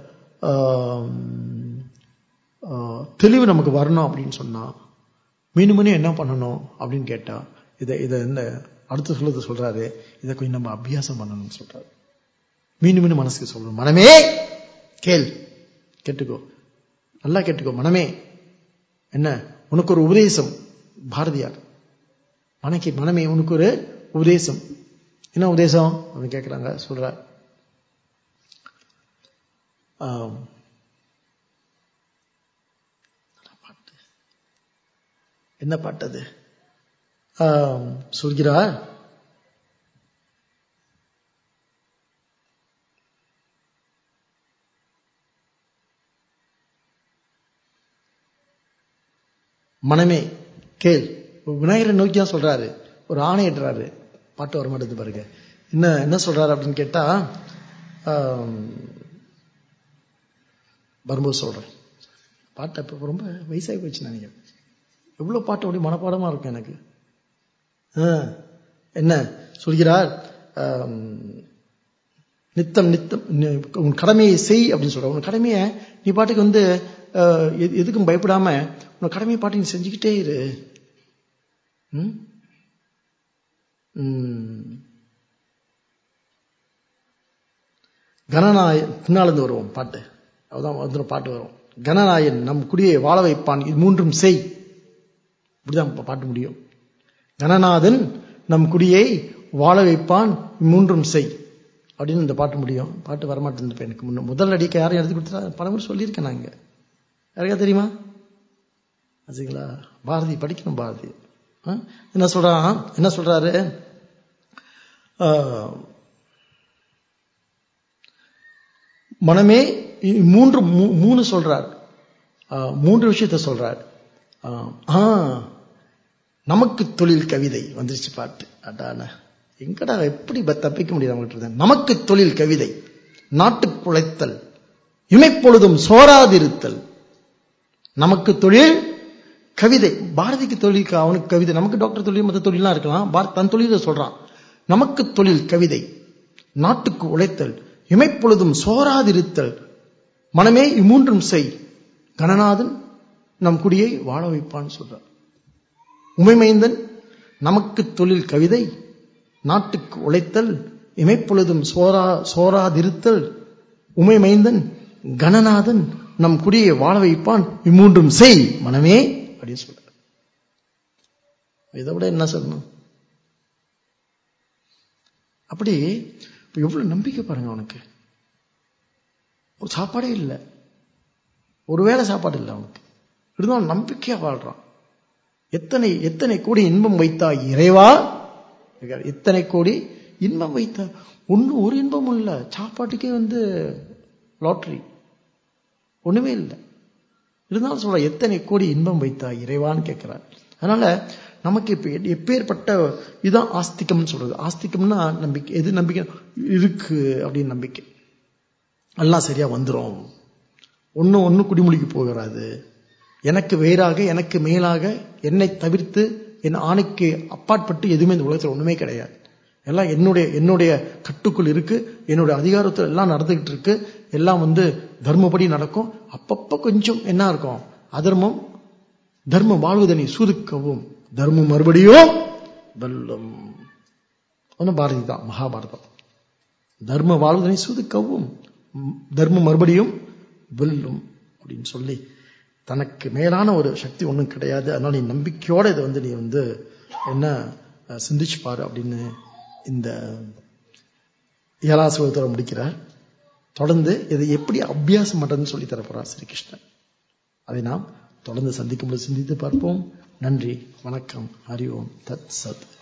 தெளிவு நமக்கு வரணும் அப்படின்னு சொன்னா மீண்டும் மீண்டும் என்ன பண்ணணும் அப்படின்னு கேட்டா இதை இதை இந்த அடுத்த சொல்லத்தை சொல்றாரு இதை கொஞ்சம் நம்ம அபியாசம் பண்ணணும்னு சொல்றாரு மீண்டும் மீண்டும் மனசுக்கு சொல்லணும் மனமே கேள் கேட்டுக்கோ நல்லா கேட்டுக்கோ மனமே என்ன உனக்கு ஒரு உபதேசம் பாரதியார் மனக்கே மனமே உனக்கு ஒரு உபதேசம் என்ன உபதேசம் அப்படின்னு கேட்கிறாங்க சொல்ற என்ன பாட்டது சொல்கிறார் மனமே கேள் விநாயகரை நோக்கி தான் சொல்றாரு ஒரு ஆணையிடுறாரு பாட்டு வர மாட்டேது பாருங்க என்ன என்ன சொல்றாரு அப்படின்னு கேட்டா வரும்போது சொல்றேன் பாட்டு அப்ப ரொம்ப வயசாகி போச்சு நினைக்கிறேன் எவ்வளவு பாட்டு அப்படி மனப்பாடமா இருக்கும் எனக்கு என்ன சொல்கிறார் நித்தம் நித்தம் உன் கடமையை செய் அப்படின்னு சொல்ற உன் கடமையை நீ பாட்டுக்கு வந்து எதுக்கும் பயப்படாம உன் கடமையை பாட்டு நீ செஞ்சுக்கிட்டே இரு கணநாய பின்னால இருந்து வருவோம் பாட்டு அதுதான் வந்து பாட்டு வரும் கணநாயன் நம் குடியை வாழ வைப்பான் இது மூன்றும் செய் இப்படிதான் பாட்டு முடியும் கணநாதன் நம் குடியை வாழ வைப்பான் மூன்றும் செய் அப்படின்னு இந்த பாட்டு முடியும் பாட்டு வரமாட்டேன் எனக்கு முன்ன முதல் அடிக்க யாரும் எடுத்து கொடுத்தா பல முறை சொல்லியிருக்கேன் நாங்க யாருக்கா தெரியுமா அதுங்களா பாரதி படிக்கணும் பாரதி என்ன சொல்றான் என்ன சொல்றாரு மனமே மூன்று மூணு சொல்றார் மூன்று விஷயத்த சொல்றார் நமக்கு தொழில் கவிதை வந்துருச்சு பாட்டு அடான எங்கடா எப்படி தப்பிக்க முடியாது அவங்கள்ட்ட நமக்கு தொழில் கவிதை நாட்டுக் குலைத்தல் இமைப்பொழுதும் சோராதிருத்தல் நமக்கு தொழில் கவிதை பாரதிக்கு தொழில் அவனுக்கு கவிதை நமக்கு டாக்டர் தொழில் மற்ற தொழிலாம் இருக்கலாம் பாரத் தன் தொழில சொல்றான் நமக்கு தொழில் கவிதை நாட்டுக்கு உழைத்தல் இமைப்பொழுதும் சோராதிருத்தல் மனமே இம்மூன்றும் செய் கணநாதன் நம் குடியை வாழ வைப்பான்னு சொல்றார் உமைமைந்தன் நமக்கு தொழில் கவிதை நாட்டுக்கு உழைத்தல் இமைப்பொழுதும் சோரா சோராதிருத்தல் உமைமைந்தன் கணநாதன் நம் குடியை வாழ வைப்பான் இம்மூன்றும் செய் மனமே அப்படின்னு சொல்ற இதை விட என்ன சொல்லணும் அப்படி எவ்வளவு நம்பிக்கை பாருங்க அவனுக்கு ஒரு சாப்பாடே இல்லை ஒருவேளை சாப்பாடு இல்லை அவனுக்கு இருந்தாலும் நம்பிக்கையா வாழ்றான் எத்தனை எத்தனை கோடி இன்பம் வைத்தாய் இறைவா எத்தனை கோடி இன்பம் வைத்தா ஒன்னும் ஒரு இன்பமும் இல்லை சாப்பாட்டுக்கே வந்து லாட்ரி ஒண்ணுமே இல்லை இருந்தாலும் சொல்ற எத்தனை கோடி இன்பம் வைத்தா இறைவான்னு கேட்கிறார் அதனால நமக்கு இப்ப எப்பேற்பட்ட இதுதான் ஆஸ்திகம்னு சொல்றது ஆஸ்திகம்னா நம்பிக்கை எது நம்பிக்கை இருக்கு அப்படின்னு நம்பிக்கை எல்லாம் சரியா வந்துடும் ஒன்னும் ஒன்னும் குடிமொழிக்கு போகிறாது எனக்கு வேறாக எனக்கு மேலாக என்னை தவிர்த்து என் ஆணைக்கு அப்பாற்பட்டு எதுவுமே இந்த உலகத்தில் ஒண்ணுமே கிடையாது எல்லாம் என்னுடைய என்னுடைய கட்டுக்குள் இருக்கு என்னுடைய அதிகாரத்தில் எல்லாம் நடந்துகிட்டு இருக்கு எல்லாம் வந்து தர்மப்படி நடக்கும் அப்பப்ப கொஞ்சம் என்ன இருக்கும் அதர்மம் தர்ம வாழ்வதனை சுருக்கவும் தர்மம் மறுபடியும் வெல்லும் ஒன்னும் பாரதி தான் மகாபாரதம் தர்ம வாழ்வதனை சுதுக்கவும் தர்மம் மறுபடியும் வெல்லும் அப்படின்னு சொல்லி தனக்கு மேலான ஒரு சக்தி ஒன்றும் கிடையாது அதனால நீ நம்பிக்கையோட இதை வந்து நீ வந்து என்ன அஹ், சிந்திச்சு பாரு அப்படின்னு இந்த ஏழாம் சுகத்தோட முடிக்கிறார் தொடர்ந்து இதை எப்படி அபியாசம் பண்றதுன்னு சொல்லி தரப்போறார் ஸ்ரீகிருஷ்ணன் அதை நாம் தொடர்ந்து சந்திக்கும் போது சிந்தித்து பார்ப்போம் நன்றி வணக்கம் ஹரி ஓம் தத் சத்